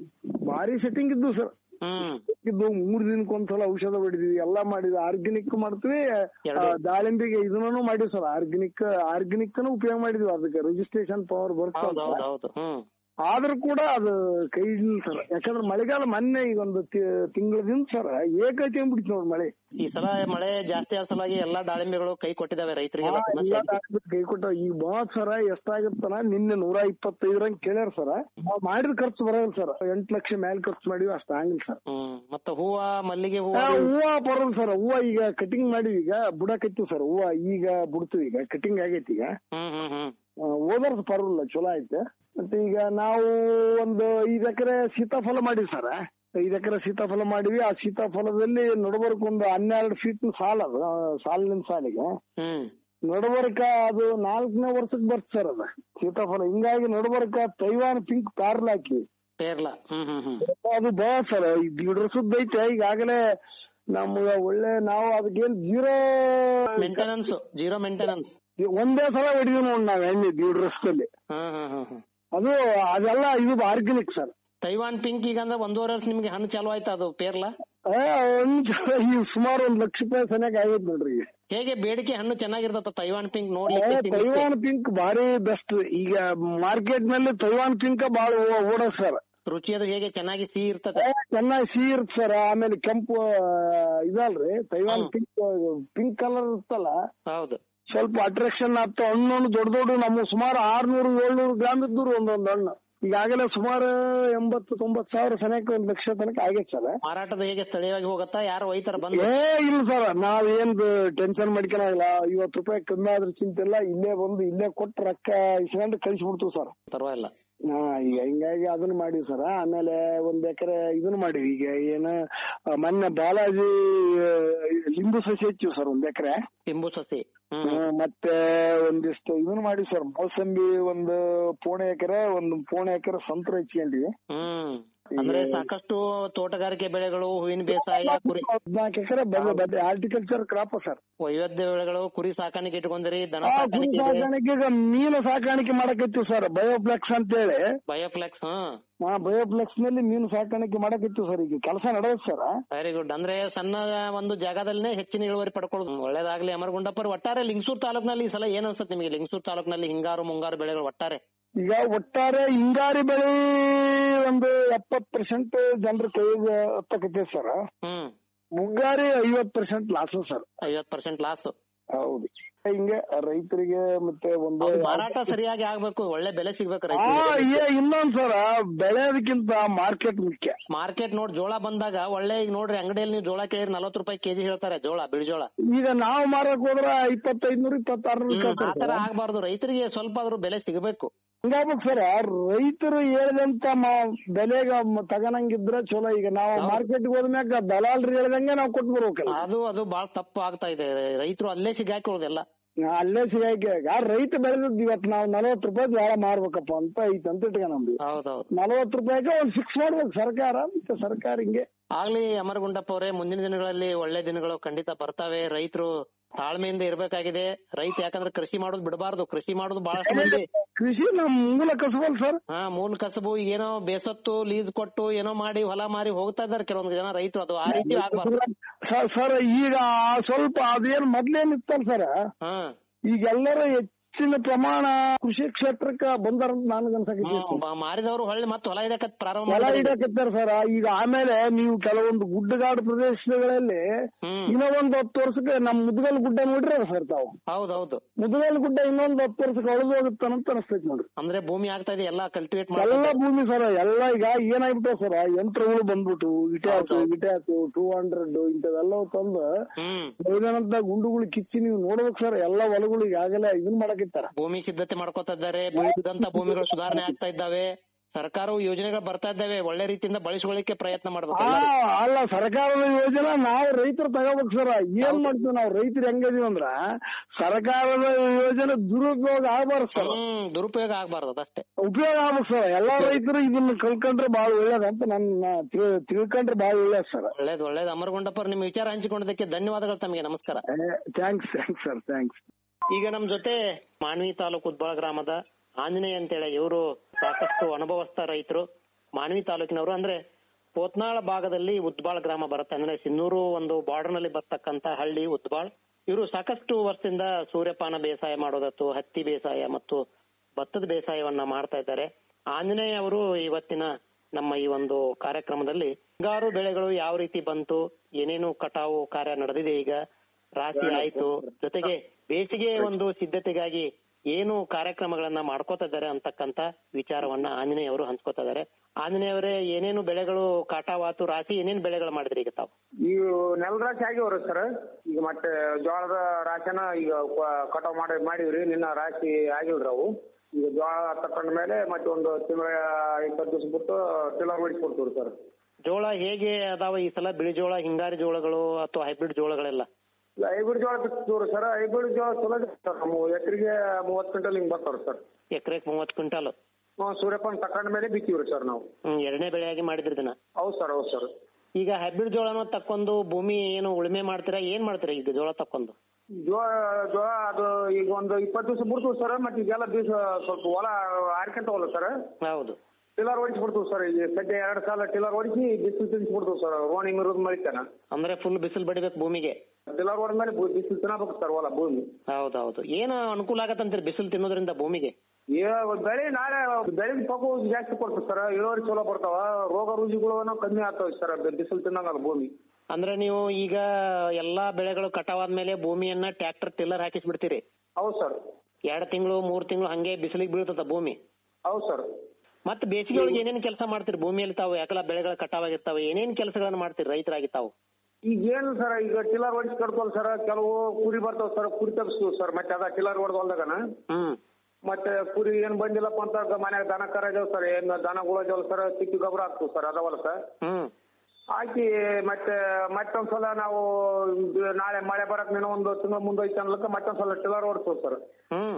ಭಾರಿ ಸೆಟ್ಟಿಂಗ್ ಇದ್ದು ಸರ್ ಹ್ಮ್ ಇದ್ದು ಮೂರ್ ದಿನಕ್ಕೊಂದ್ಸಲ ಔಷಧ ಹೊಡಿದೀವಿ ಎಲ್ಲಾ ಮಾಡಿದ್ವಿ ಆರ್ಗ್ಯಾನಿಕ್ ಮಾಡ್ತೀವಿ ಆ, ದಾಳಿಂಬೆಗೆ ಇದನ್ನೂ ಮಾಡಿವಿ ಸರ್ ಆರ್ಗ್ಯಾನಿಕ್ ಆರ್ಗ್ಯಾನಿಕ್ ಉಪಯೋಗ ಮಾಡಿದ್ವಿ ಅದಕ್ಕೆ ರಿಜಿಸ್ಟ್ರೇಷನ್ ಪವರ್ ಹೌದು ಹೌದು ಬರ್ತದೆ ಹೌದು ಹ್ಮ್ ಆದ್ರೂ ಕೂಡ ಅದು ಕೈ ಇಲ್ಲ ಸರ್ ಯಾಕಂದ್ರೆ ಮಳೆಗಾಲ ಮೊನ್ನೆ ಈಗ ಒಂದು ತಿಂಗಳದಿಂದ ಸರ್ ಏಕೈತಿ ಅಂದ್ಬಿಡ್ತು ನೋಡಿ ಮಳೆ ಈ ಸಲ ಮಳೆ ಜಾಸ್ತಿ ಆದ ಸಲುವಾಗಿ ಎಲ್ಲಾ ದಾಳಿಂಬೆಗಳು ಕೈ ಕೊಟ್ಟಿದಾವೆ ರೈತರಿಗೆಲ್ಲ ಹಾ, ಸಮಸ್ಯೆ ಎಲ್ಲ ಆಗಿದೆ. ದಾಳಿಂಬೆ ಕೈ ಕೊಟ್ಟ ಈಗ ಬಾತ್ ಸರ ಎಷ್ಟಾಗುತ್ತನ ನಿನ್ನೆ ನೂರ ಇಪ್ಪತ್ತೈದರಂಗ್ ಕೇಳ್ಯಾರ ಸರ್ ನಾವ್ ಮಾಡಿದ ಖರ್ಚು ಬರಲ್ಲ ಸರ್ ಎಂಟ್ ಲಕ್ಷ ಮೇಲೆ ಖರ್ಚು ಮಾಡಿವಿ ಅಷ್ಟ ಆಗಿಲ್ಲ ಸರ್ ಹ್ಮ್ ಮತ್ತೆ ಹೂವ ಮಲ್ಲಿಗೆ ಹೂವ ಆ, ಹೂವ ಬರಲ್ಲ ಸರ್ ಹೂವ ಈಗ ಕಟಿಂಗ್ ಮಾಡಿವಿ ಈಗ ಬುಡಕತ್ತೀವಿ ಸರ್ ಹೂವ ಈಗ ಬಿಡ್ತೀವಿ ಈಗ ಕಟಿಂಗ್ ಆಗೈತಿ ಈಗ ಹ್ಮ್ ಹ್ಮ್ ಹ್ಮ್ ಓದರ್ಸ್ ಪರವಾಗಿಲ್ಲ ಚಲೋ ಐತೆ ಮತ್ತೆ ಈಗ ನಾವು ಒಂದು ಐದ್ ಎಕರೆ ಸೀತಾಫಲ ಮಾಡಿವಿ ಸರ್ ಐದ್ ಎಕರೆ ಸೀತಾಫಲ ಮಾಡಿವಿ ಆ ಸೀತಾಫಲದಲ್ಲಿ ನಡಬರ್ಕ್ ಒಂದು ಹನ್ನೆರಡು ಫೀಟ್ ಸಾಲ ಅದು ಆ, ಸಾಲಿನ ಸಾಲಿಗೆ ಹ್ಮ್ ನಡಬರ್ಕ ಅದು ನಾಲ್ಕನೇ ವರ್ಷಕ್ ಬರ್ತ ಸರ್ ಅದ ಸೀತಾಫಲ ಹಿಂಗಾಗಿ ನಡಬರ್ಕ ತೈವಾನ್ ಪಿಂಕ್ ಪ್ಯಾರ್ಲ್ ಹಾಕಿ ಕೇರಳ ಹ್ಮ್ ಹ್ಮ್ ಹ್ಮ್ ಅದು ಬಾ ಸರ್ ಗಿಡಸದ್ ಐತೆ ಈಗಾಗಲೇ ನಮ್ಗ ಒಳ್ಳೆ ನಾವು ಅದಕ್ಕೇನ್ ಜೀರೋ ಮೇಂಟೆನೆನ್ಸ್ ಜೀರೋ ಮೇಂಟೆನೆನ್ಸ್ ಒಂದೇ ಸಲ ಹೊಡಿದ್ವಿ ನೋಡ್ ನಾವ್ ಎಣ್ಣೆ ಗಿಡಸದಲ್ಲಿ ಹ್ಮ್ ಹ್ಮ್ ಹ್ಮ್ ಹ್ಮ್ ಅದು ಅದೆಲ್ಲ ಇದು ಆರ್ಗ್ಯಾನಿಕ್ ಸರ್ ತೈವಾನ್ ಪಿಂಕ್ ಈಗ ಅಂದ್ರೆ ಒಂದೂವರೆ ವರ್ಷ ನಿಮ್ಗೆ ಹಣ್ಣು ಚಾಲು ಆಯ್ತಾ ಅದು ಪೇರ್ಲ ಆ, ಒಂದ್ ಈ ಸುಮಾರು ಒಂದ್ ಲಕ್ಷ ರೂಪಾಯಿ ಸನಿಯಾಗ ಆಗೈತ್ ನೋಡ್ರಿ ಈಗ ಹೇಗೆ ಬೇಡಿಕೆ ಹಣ್ಣು ಚೆನ್ನಾಗಿರ್ತದ ತೈವಾನ್ ಪಿಂಕ್ ಏ, ನೋಡ್ಲಿಕ್ಕೆ ತಿನ್ಲಿಕ್ಕೆ? ತೈವಾನ್ ಪಿಂಕ್ ಭಾರಿ ಬೆಸ್ಟ್ ಈಗ ಮಾರ್ಕೆಟ್ ನಲ್ಲಿ ತೈವಾನ್ ಪಿಂಕ್ ಬಾಳ ಓಡೋದ್ ಸರ್ ರುಚಿ ಅದು ಹೇಗೆ ಚೆನ್ನಾಗಿ ಸಿಹಿ ಇರ್ತದೆ ಚೆನ್ನಾಗಿ ಸಿಹಿ ಇರುತ್ತೆ ಸರ್ ಆಮೇಲೆ ಕೆಂಪು ಆ, ಇದಲ್ರಿ ತೈವಾನ್ ಪಿಂಕ್ ಪಿಂಕ್ ಕಲರ್ ಇರ್ತಲ್ಲ ಹೌದು ಸ್ವಲ್ಪ ಅಟ್ರಾಕ್ಷನ್ ಆಗ್ತಾವ ಹಣ್ಣು ದೊಡ್ಡ ದೊಡ್ಡ ನಮ್ಮ ಸುಮಾರು ಆರ್ನೂರು ಏಳ್ನೂರು ಗ್ರಾಮ್ ಇದ್ದು ಒಂದೊಂದು ಹಣ್ಣು ಈಗಾಗಲೇ ಸುಮಾರು ಎಂಬತ್ತು ತೊಂಬತ್ತು ಸಾವಿರ ಸನಿಯಕ್ಕೆ ಒಂದ್ ಲಕ್ಷ ತನಕ ಆಗೈತೆ ಸರ್ ಮಾರಾಟದ ಹೇಗೆ ಸ್ಥಳೀಯವಾಗಿ ಹೋಗತ್ತಾ ಯಾರು ಒಯ್ತಾರ ಬಂದು ಏ ಇಲ್ಲ ಸರ್ ನಾವೇನ್ ಟೆನ್ಷನ್ ಮಾಡ್ಕೊಳಲ್ಲ ಐವತ್ತು ರೂಪಾಯಿ ಕಮ್ಮಿ ಆದ್ರೆ ಚಿಂತೆ ಇಲ್ಲ ಇಲ್ಲೇ ಬಂದು ಇಲ್ಲೇ ಕೊಟ್ಟು ರೊಕ್ಕ ಇಸ್ಕೊಂಡು ಕಳಿಸ್ಬಿಡ್ತೀವಿ ಸರ್ ಪರವಾಗಿಲ್ಲ ಹಾ ಈಗ ಹಿಂಗಾಗಿ ಅದನ್ನ ಮಾಡಿವಿ ಸರ್ ಆಮೇಲೆ ಒಂದ್ ಎಕರೆ ಇದನ್ನ ಮಾಡಿವಿ ಈಗ ಏನ ಆ, ಮೊನ್ನೆ ಬಾಲಾಜಿ ಆ, ಲಿಂಬು ಸಸಿ ಹಚ್ಚಿವಿ ಸರ್ ಒಂದ್ ಎಕರೆ ಲಿಂಬು ಸಸಿ ಮತ್ತೆ ಒಂದಿಷ್ಟು ಇದನ್ನ ಮಾಡಿವಿ ಸರ್ ಮೋಸಂಬಿ ಒಂದು ಪೋಣೆ ಎಕರೆ ಒಂದು ಪೋಣೆ ಎಕರೆ ಸಂತ್ರ ಹಚ್ಕೊಂಡಿವಿ ಹ್ಮ್ ಅಂದ್ರೆ ಸಾಕಷ್ಟು ತೋಟಗಾರಿಕೆ ಬೆಳೆಗಳು ಹೂವಿನ ಬೇಸಾಯ ಕುರಿ ಹದ್ನಾಲ್ಕು ಎಕರೆ ಬದ್ದೆ ಹಾರ್ಟಿಕಲ್ಚರ್ ಕ್ರಾಪ್ ಸರ್ ವೈವಿಧ್ಯ ಬೆಳೆಗಳು ಕುರಿ ಸಾಕಾಣಿಕೆ ಇಟ್ಕೊಂಡ್ರಿ ದನ ಆ ಕುರಿ ಸಾಕಾಣಿಕೆ ಸಾಕಾಣಿಕೆ ಈಗ ಮೀನು ಸಾಕಾಣಿಕೆ ಮಾಡಕತ್ತೀವಿ ಸರ್ ಬಯೋಪ್ಲೆಕ್ಸ್ ಅಂತ ಹೇಳಿ ಬಯೋಫ್ಲೆಕ್ಸ್ ಹ್ಮ್ ಹಾ ಬಯೋಪ್ಲೆಕ್ಸ್ ನಲ್ಲಿ ಮೀನು ಸಾಕಾಣಿಕೆ ಮಾಡಕತ್ತೀವಿ ಸರ್ ಈಗ ಕೆಲಸ ನಡೆಯುತ್ತೆ ಸರ್ ವೆರಿ ಗುಡ್ ಅಂದ್ರೆ ಸಣ್ಣ ಒಂದು ಜಾಗದಲ್ಲೇ ಹೆಚ್ಚಿನ ಇಳುವರಿ ಪಡ್ಕೊಳ್ಳೋದು ಒಳ್ಳೇದಾಗ್ಲಿ ಅಮರಗುಂಡಪ್ಪರ್ ಒಟ್ಟಾರೆ ಲಿಂಗಸೂರ್ ತಾಲೂಕಿನಲ್ಲಿ ಈ ಸಲ ಏನ್ ಅನ್ಸುತ್ತೆ ನಿಮಗೆ ಲಿಂಗಸೂರ್ ತಾಲೂಕಿನಲ್ಲಿ ಹಿಂಗಾರು ಮುಂಗಾರು ಬೆಳೆಗಳು ಒಟ್ಟಾರೆ ಈಗ ಒಟ್ಟಾರೆ ಹಿಂಗಾರಿ ಬೆಳೆ ಒಂದು ಎಪ್ಪತ್ ಪರ್ಸೆಂಟ್ ಜನರ ಕೈಗೆ ಹತ್ತಕತ್ತೆ ಸರ್ ಹ್ಮ್ ಮುಂಗಾರಿ ಐವತ್ ಪರ್ಸೆಂಟ್ ಲಾಸ್ ಸರ್ ಐವತ್ ಪರ್ಸೆಂಟ್ ಲಾಸ್ ಹೌದು ಹಿಂಗೆ ರೈತರಿಗೆ ಮತ್ತೆ ಒಂದು ಮಾರಾಟ ಸರಿಯಾಗಿ ಆಗ್ಬೇಕು ಒಳ್ಳೆ ಬೆಲೆ ಸಿಗ್ಬೇಕು ಆ ರೈತರಿಗೆ ಏ ಇನ್ನೊಂದ್ ಸರ ಬೆಳೆಯೋದಕ್ಕಿಂತ ಮಾರ್ಕೆಟ್ ಮುಖ್ಯ ಮಾರ್ಕೆಟ್ ನೋಡ್ ಜೋಳ ಬಂದಾಗ ಒಳ್ಳೆ ಈಗ ನೋಡ್ರಿ ಅಂಗಡಿಯಲ್ಲಿ ನೀವು ಜೋಳ ಕೇಳಿದ್ರೆ ನಲ್ವತ್ತು ರೂಪಾಯಿ ಕೆಜಿ ಹೇಳ್ತಾರೆ ಜೋಳ ಬಿಳಿ ಜೋಳ ಈಗ ನಾವು ಮಾರಕ್ ಹೋದ್ರ ಇಪ್ಪತ್ತೈದ್ನೂರು ಇಪ್ಪತ್ತಾರ್ನೂರು ಹ್ಮ್, ಆ ತರ ಆಗ್ಬಾರ್ದು ರೈತರಿಗೆ ಸ್ವಲ್ಪ ಆದ್ರೂ ಬೆಲೆ ಸಿಗಬೇಕು ಹಿಂಗಾಗ್ಬೇಕು ಸರ್ ರೈತರು ಹೇಳಿದಂತ ಮ- ಬೆಲೆಗ ಮ- ತಗನಂಗಿದ್ರ ಚಲೋ ಈಗ ನಾವು ಮಾರ್ಕೆಟ್ ಹೋದ್ಮ್ಯಾಗ ದಲಾಲ್ರು ಹೇಳ್ದಂಗೆ ನಾವು ಕೊಟ್ಟು ಬರ್ಬೇಕಲ್ಲ ಅದು ಅದು ಬಾಳ ತಪ್ಪು ಆಗ್ತಾ ಇದೆ ರೈತರು ಅಲ್ಲೇ ಸಿಗಾಕೊಳ್ಳೋದೆಲ್ಲ ಅಲ್ಲೇ ಸಿಗಾಕಿ ಆ ರೈತ ಬೆಳೆದಿದ್ ಇವತ್ ನಾವು ನಲವತ್ತು ರೂಪಾಯಿ ಜೋಳ ಮಾರ್ಬೇಕಪ್ಪ ಅಂತ ಐತ್ ಅಂತ ಇಟ್ಕ ನಮ್ದು ಹೌದೌದು ನಲವತ್ತು ರೂಪಾಯಿಗೆ ಒಂದ್ ಫಿಕ್ಸ್ ಮಾಡ್ಬೇಕು ಸರ್ಕಾರ ಮತ್ತೆ ಸರ್ಕಾರ ಹಿಂಗೆ ಆಗ್ಲಿ ಅಮರಗುಂಡಪ್ಪ ಅವರೇ ಮುಂದಿನ ದಿನಗಳಲ್ಲಿ ಒಳ್ಳೆ ದಿನಗಳು ಖಂಡಿತ ಬರ್ತಾವೆ ರೈತರು ತಾಳ್ಮೆಯಿಂದ ಇರ್ಬೇಕಾಗಿದೆ ರೈತ ಯಾಕಂದ್ರೆ ಕೃಷಿ ಮಾಡೋದು ಬಿಡಬಾರ್ದು ಕೃಷಿ ಮಾಡೋದು ಬಹಳಷ್ಟು ಮಂದಿ ಕೃಷಿ ನಮ್ ಮೂಲ ಕಸಬಲ್ ಸರ್ ಹಾ ಮೂಲ ಕಸಬು ಏನೋ ಬೇಸತ್ತು ಲೀಸ್ ಕೊಟ್ಟು ಏನೋ ಮಾಡಿ ಹೊಲ ಮಾರಿ ಹೋಗ್ತಾ ಇದಾರೆ ಕೆಲವೊಂದು ಜನ ರೈತರು ಅದು ಆ ರೀತಿ ಆಗ್ಬಾರ್ದು ಸರ್ ಸರ್ ಈಗ ಸ್ವಲ್ಪ ಅದೇನ್ ಮೊದ್ಲೇನ್ ಇತ್ತಲ್ಲ ಸರ್ ಹಾ ಈಗ ಎಲ್ಲರೂ ಹೆಚ್ಚಿನ ಪ್ರಮಾಣ ಕೃಷಿ ಕ್ಷೇತ್ರಕ್ಕ ಬಂದಾರಂತ ನನ್ಗ ಅನ್ಸಕೈತಿ ಹ್ಮ್, ಬ- ಮಾರಿದವರು ಹೊಳ್ಳಿ ಮತ್ತೆ ಹೊಲ ಇಡಕತ್ ಪ್ರಾರಂಭ ಹೊಲ ಮಾಡಿದ್ದಾರೆ. ಇಡಕತ್ತಾರ ಸರ್ ಈಗ ಆಮೇಲೆ ನೀವು ಕೆಲವೊಂದು ಗುಡ್ಡಗಾಡು ಪ್ರದೇಶಗಳಲ್ಲಿ ಇನ್ನೂ ಒಂದ್ ಹತ್ತು ವರ್ಷಕ್ಕೆ ನಮ್ ಮುದ್ಗಲ್ ಗುಡ್ಡ ನೋಡ್ರಿ ಸರ್ ತಾವು ಹೌದೌದು ಮುದ್ಗಲ್ ಗುಡ್ಡ ಇನ್ನೊಂದ್ ಹತ್ತು ವರ್ಷಕ್ಕೆ ಅಳಿದು ಹೋಗುತ್ತಾನಂತ ಅನಿಸ್ತೈತಿ ನೋಡ್ರಿ ಅಂದ್ರೆ ಭೂಮಿ ಆಗ್ತಾ ಇದೆ ಎಲ್ಲಾ ಕಲ್ಟಿವೇಟ್ ಎಲ್ಲ ಮಾಡಿ ಭೂಮಿ ಸರ್ ಎಲ್ಲ ಈಗ ಏನಾಗ್ಬಿಟ್ಟಾವ ಸರ್ ಯಂತ್ರಗಳು ಬಂದ್ಬಿಟ್ಟು ಇಟೆ ಆತು ಇಟೆ ಆತು ಟೂ ಹಂಡ್ರೆಡ್ ಇಂಥವೆಲ್ಲ ತಂದು ಹ್ಮ್ ಬೆಳೆದಂತ ಗುಂಡುಗಳು ಕಿಚ್ಚಿ ನೀವು ನೋಡ್ಬೇಕು ಸರ್ ಎಲ್ಲ ಹೊಲಗಳು ಈಗಾಗಲೇ ಇದನ್ ಮಾಡಕಿತ್ತಾರ ಭೂಮಿ ಸಿದ್ಧತೆ ಮಾಡ್ಕೊತಾ ಇದ್ದಾರೆ ಬೆಳೆದಂತ ಭೂಮಿಗಳು ಸುಧಾರಣೆ ಆಗ್ತಾ ಇದ್ದಾವೆ ಸರ್ಕಾರವು ಯೋಜನೆಗಳು ಬರ್ತಾ ಇದ್ದಾವೆ ಒಳ್ಳೆ ರೀತಿಯಿಂದ ಬಳಸ್ಕೊಳ್ಳಿಕ್ಕೆ ಪ್ರಯತ್ನ ಮಾಡ್ಬೇಕು ಆ, ಎಲ್ಲರೂ. ಅಲ್ಲ ಸರ್ಕಾರದ ಯೋಜನೆ ನಾವು ರೈತರು ತಗೋಬೇಕು ಸರ್ ಏನ್ ಮಾಡ್ತೀವಿ ನಾವು ರೈತರು ಹೆಂಗದೀವಿ ಅಂದ್ರ ಸರ್ಕಾರದ ಯೋಜನೆ ದುರುಪಯೋಗ ಆಗ್ಬಾರ್ದು ಸರ್ ಹ್ಮ್ ದುರುಪಯೋಗ ಆಗ್ಬಾರ್ದು ಅದಷ್ಟೇ ಉಪಯೋಗ ಆಗ್ಬೇಕು ಸರ್ ಎಲ್ಲಾ ರೈತರು ಇದನ್ನ ಕಲ್ಕೊಂಡ್ರೆ ಬಹಳ ಒಳ್ಳೇದಂತ ನನ್ನ ತಿಳ್- ತಿಳ್ಕೊಂಡ್ರೆ ಬಹಳ ಒಳ್ಳೇದ್ ಸರ್ ಒಳ್ಳೇದು ಒಳ್ಳೇದು ಅಮರಗುಂಡಪ್ಪರ್ ನಿಮ್ ವಿಚಾರ ಹಂಚಿಕೊಂಡದಕ್ಕೆ ಧನ್ಯವಾದಗಳು ತಮಗೆ ನಮಸ್ಕಾರ ಥ್ಯಾಂಕ್ಸ್ ಥ್ಯಾಂಕ್ಸ್ ಸರ್ ಥ್ಯಾಂಕ್ಸ್ ಈಗ ನಮ್ ಜೊತೆ ಮಾನ್ವಿ ತಾಲೂಕು ಉದ್ಬಾಳ ಗ್ರಾಮದ ಆಂಜನೇಯ ಅಂತೇಳಿ ಇವರು ಸಾಕಷ್ಟು ಅನುಭವಸ್ಥ ರೈತರು ಮಾನ್ವಿ ತಾಲೂಕಿನವರು ಅಂದ್ರೆ ಪೋತ್ನಾಳ ಭಾಗದಲ್ಲಿ ಉದ್ಬಾಳ್ ಗ್ರಾಮ ಬರುತ್ತೆ ಅಂದ್ರೆ ಸಿನ್ನೂರು ಒಂದು ಬಾರ್ಡರ್ ನಲ್ಲಿ ಬರ್ತಕ್ಕಂತ ಹಳ್ಳಿ ಉದ್ಬಾಳ್ ಇವರು ಸಾಕಷ್ಟು ವರ್ಷದಿಂದ ಸೂರ್ಯಪಾನ ಬೇಸಾಯ ಮಾಡೋದತ್ತು ಹತ್ತಿ ಬೇಸಾಯ ಮತ್ತು ಭತ್ತದ ಬೇಸಾಯವನ್ನ ಮಾಡ್ತಾ ಇದ್ದಾರೆ ಆಂಜನೇಯ ಅವರು ಇವತ್ತಿನ ನಮ್ಮ ಈ ಒಂದು ಕಾರ್ಯಕ್ರಮದಲ್ಲಿ ಹಿಂಗಾರು ಬೆಳೆಗಳು ಯಾವ ರೀತಿ ಬಂತು ಏನೇನು ಕಟಾವು ಕಾರ್ಯ ನಡೆದಿದೆ ಈಗ ರಾಶಿ ಆಯ್ತು ಜೊತೆಗೆ ಬೇಸಿಗೆ ಒಂದು ಸಿದ್ಧತೆಗಾಗಿ ಏನು ಕಾರ್ಯಕ್ರಮಗಳನ್ನ ಮಾಡ್ಕೋತಾ ಇದ್ದಾರೆ ಅಂತಕ್ಕಂತ ವಿಚಾರವನ್ನ ಆಂಜನೇಯ ಅವರು ಹಂಚ್ಕೋತಾ ಇದ್ದಾರೆ ಆಂಜನೇಯ ಅವರೇ ಏನೇನು ಬೆಳೆಗಳು ಕಾಟಾವಾತು ರಾಶಿ ಏನೇನು ಬೆಳೆಗಳು ಮಾಡಿದ್ರಿ ಈಗ ತಾವು ಈಗ ನೆಲ ರಾಶಿ ಆಗಿವ್ರಿ ಸರ್ ಈಗ ಮತ್ತೆ ಜೋಳದ ರಾಶಿನ ಈಗ ಕ- ಕಟಾವ್ ಮಾಡಿ ಮಾಡಿವ್ರಿ ನಿನ್ನ ರಾಶಿ ಆಗಿವ್ರಿ ಅವು ಈಗ ಜೋಳ ತಕೊಂಡ ಮೇಲೆ ಮತ್ತೆ ಒಂದು ತಿಂಗಳ ಇಪ್ಪತ್ತು ದಿವಸ ಬಿಟ್ಟು ಟಿಲ್ಲರ್ ಮಾಡಿಸ್ಕೊಡ್ತೀವಿ ಸರ್ ಜೋಳ ಹೇಗೆ ಅದಾವ ಈ ಸಲ ಬಿಳಿ ಜೋಳ ಹಿಂಗಾರಿ ಜೋಳಗಳು ಅಥವಾ ಹೈಬ್ರಿಡ್ ಜೋಳಗಳೆಲ್ಲ ಹೈಬ್ರಿಡ್ ಜೋಳ ಬಿತ್ತಿವ್ರಿ ಸರ್ ಹೈಬ್ರಿಡ್ ಜೋಳ ಚಲೋ ಇದೆ ಸರ್ ನಮ್ಮ ಎಕರೆಗೆ ಮೂವತ್ತು ಕ್ವಿಂಟಲ್ ಹಿಂಗ್ ಬರ್ತಾವ್ರಿ ಸರ್ ಎಕರೆಗೆ ಮೂವತ್ತು ಕ್ವಿಂಟಾಲ್ ಹ್ಞೂ ಸೂರ್ಯಪಾನ ತಕೊಂಡ ಮೇಲೆ ಬಿತ್ತೀವ್ರಿ ಸರ್ ನಾವು ಹ್ಮ್ ಎರಡನೇ ಬೆಳೆಯಾಗಿ ಮಾಡಿದ್ರಿ ಇದನ್ನ ಹೌದು ಸರ್ ಹೌದು ಸರ್ ಈಗ ಹೈಬ್ರಿಡ್ ಜೋಳನ ತಕ್ಕೊಂಡು ಭೂಮಿ ಏನು ಉಳುಮೆ ಮಾಡ್ತೀರಾ ಏನ್ ಮಾಡ್ತೀರಾ ಈಗ ಜೋಳ ತಕ್ಕೊಂಡು ಜೋಳ ಜೋಳ ಅದು ಈಗ ಒಂದು ಇಪ್ಪತ್ತು ದಿವಸ ಬಿಡ್ತೀವಿ ಸರ್ ಮತ್ತೆ ಈಗೆಲ್ಲ ದಿವಸ ಸ್ವಲ್ಪ ಹೊಲ ಹಾರ್ಕೊಂತವಲ್ಲ ಸರ್ ಹೌದು ಟಿಲ್ಲರ್ ಹೊಡಿಸ್ಬಿಡ್ತೀವಿ ಸರ್ ಈಗ ಸದ್ಯ ಎರಡು ಸಾಲ ಟಿಲ್ಲರ್ ಹೊಡಿಸಿ ಬಿಸಿಲು ತಿನ್ಸ್ಬಿಡ್ತೀವಿ ಸರ್ ರೋಣಿ ಮಿರೋದ್ ಮಳಿತಾನ ಅಂದ್ರೆ ಫುಲ್ ಬಿಸಿಲು ಬಡಿಬೇಕು ಭೂಮಿಗೆ ಟಿಲ್ಲರ್ ಹೊಡೆದ್ಮೇಲೆ ಬಿಸಿಲು ತಿನ್ನಬೇಕು ಸರ್ ಹೊಲ ಭೂಮಿ ಹೌದೌದು ಏನು ಅನುಕೂಲ ಆಗತ್ತಂತೀರಿ ಬಿಸಿಲು ತಿನ್ನೋದ್ರಿಂದ ಭೂಮಿಗೆ ಏ ಬೆಳೆ ನಾಳೆ ಬೆಳೆದ ಪಕ್ಕು ಜಾಸ್ತಿ ಕೊಡ್ತೀವಿ ಸರ್ ಇಳುವರಿ ಚಲೋ ಬರ್ತಾವ ರೋಗ ರುಜಿಗಳು ಕಮ್ಮಿ ಆಗ್ತಾವ ಸರ್ ಬಿಸಿಲು ತಿನ್ನಂಗಲ್ಲ ಭೂಮಿ ಅಂದ್ರೆ ನೀವು ಈಗ ಎಲ್ಲಾ ಬೆಳೆಗಳು ಕಟಾವಾದ್ಮೇಲೆ ಭೂಮಿಯನ್ನ ಟ್ರ್ಯಾಕ್ಟರ್ ಟಿಲ್ಲರ್ ಹಾಕಿಸ್ ಬಿಡ್ತೀರಿ ಹೌದು ಸರ್ ಎರಡ್ ತಿಂಗಳು ಮೂರ್ ತಿಂಗಳು ಹಂಗೆ ಬಿಸಿಲಿಗೆ ಬೀಳ್ತದ ಭೂಮಿ ಹೌದು ಸರ್ ಮತ್ತೆ ಬೇಸಿಗೆ ಒಳಗೆ ಏನೇನ್ ಕೆಲಸ ಮಾಡ್ತೀರಿ ಭೂಮಿಯಲ್ಲಿ ತಾವು ಯಾಕಲ ಬೆಳೆಗಳ ಕಟಾವಾಗಿರ್ತಾವೆ ಏನೇನ್ ಕೆಲಸಗಳನ್ನ ಮಾಡ್ತೀರಿ ರೈತರಾಗಿ ತಾವು ಈಗ ಏನು ಸರ್ ಈಗ ಟಿಲ್ಲರ್ ಹೊಡಿಸಿ ಕಟ್ಕೋಲ್ ಸರ್ ಕೆಲವು ಕುರಿ ಬರ್ತಾವ ಸರ್ ಕುರಿ ತಗಸ್ತೀವಿ ಸರ್ ಮತ್ತೆ ಅದ ಟಿಲ್ಲರ್ ಹೊಡೆದ ಹೊಲ್ದಾಗನ ಹ್ಮ್ ಮತ್ತೆ ಕುರಿ ಏನ್ ಬಂದಿಲ್ಲಪ್ಪ ಅಂತ ಮನ್ಯಾಗ ದನ ಕರ ಇದಾವ ಸರ್ ಏನ್ ದನಗಳು ಇದಾವಲ್ಲ ಸರ್ ತಿಕ್ಕಿ ಗೊಬ್ಬರ ಹಾಕ್ತೀವಿ ಸರ್ ಅದಾವಲ್ಲ ಸರ್ ಹ್ಮ್ ಹಾಕಿ ಮತ್ತೆ ಮತ್ತೊಂದ್ಸಲ ನಾವು ಇದು ನಾಳೆ ಮಳೆ ಬರಕ್ ನೀನು ಒಂದು ತಿಂಗಳ ಮುಂದೈತೆ ಅನ್ಲಕ್ಕ ಮತ್ತೊಂದ್ಸಲ ಟಿಲ್ಲರ್ ಹೊಡ್ತೀವಿ ಸರ್ ಹ್ಮ್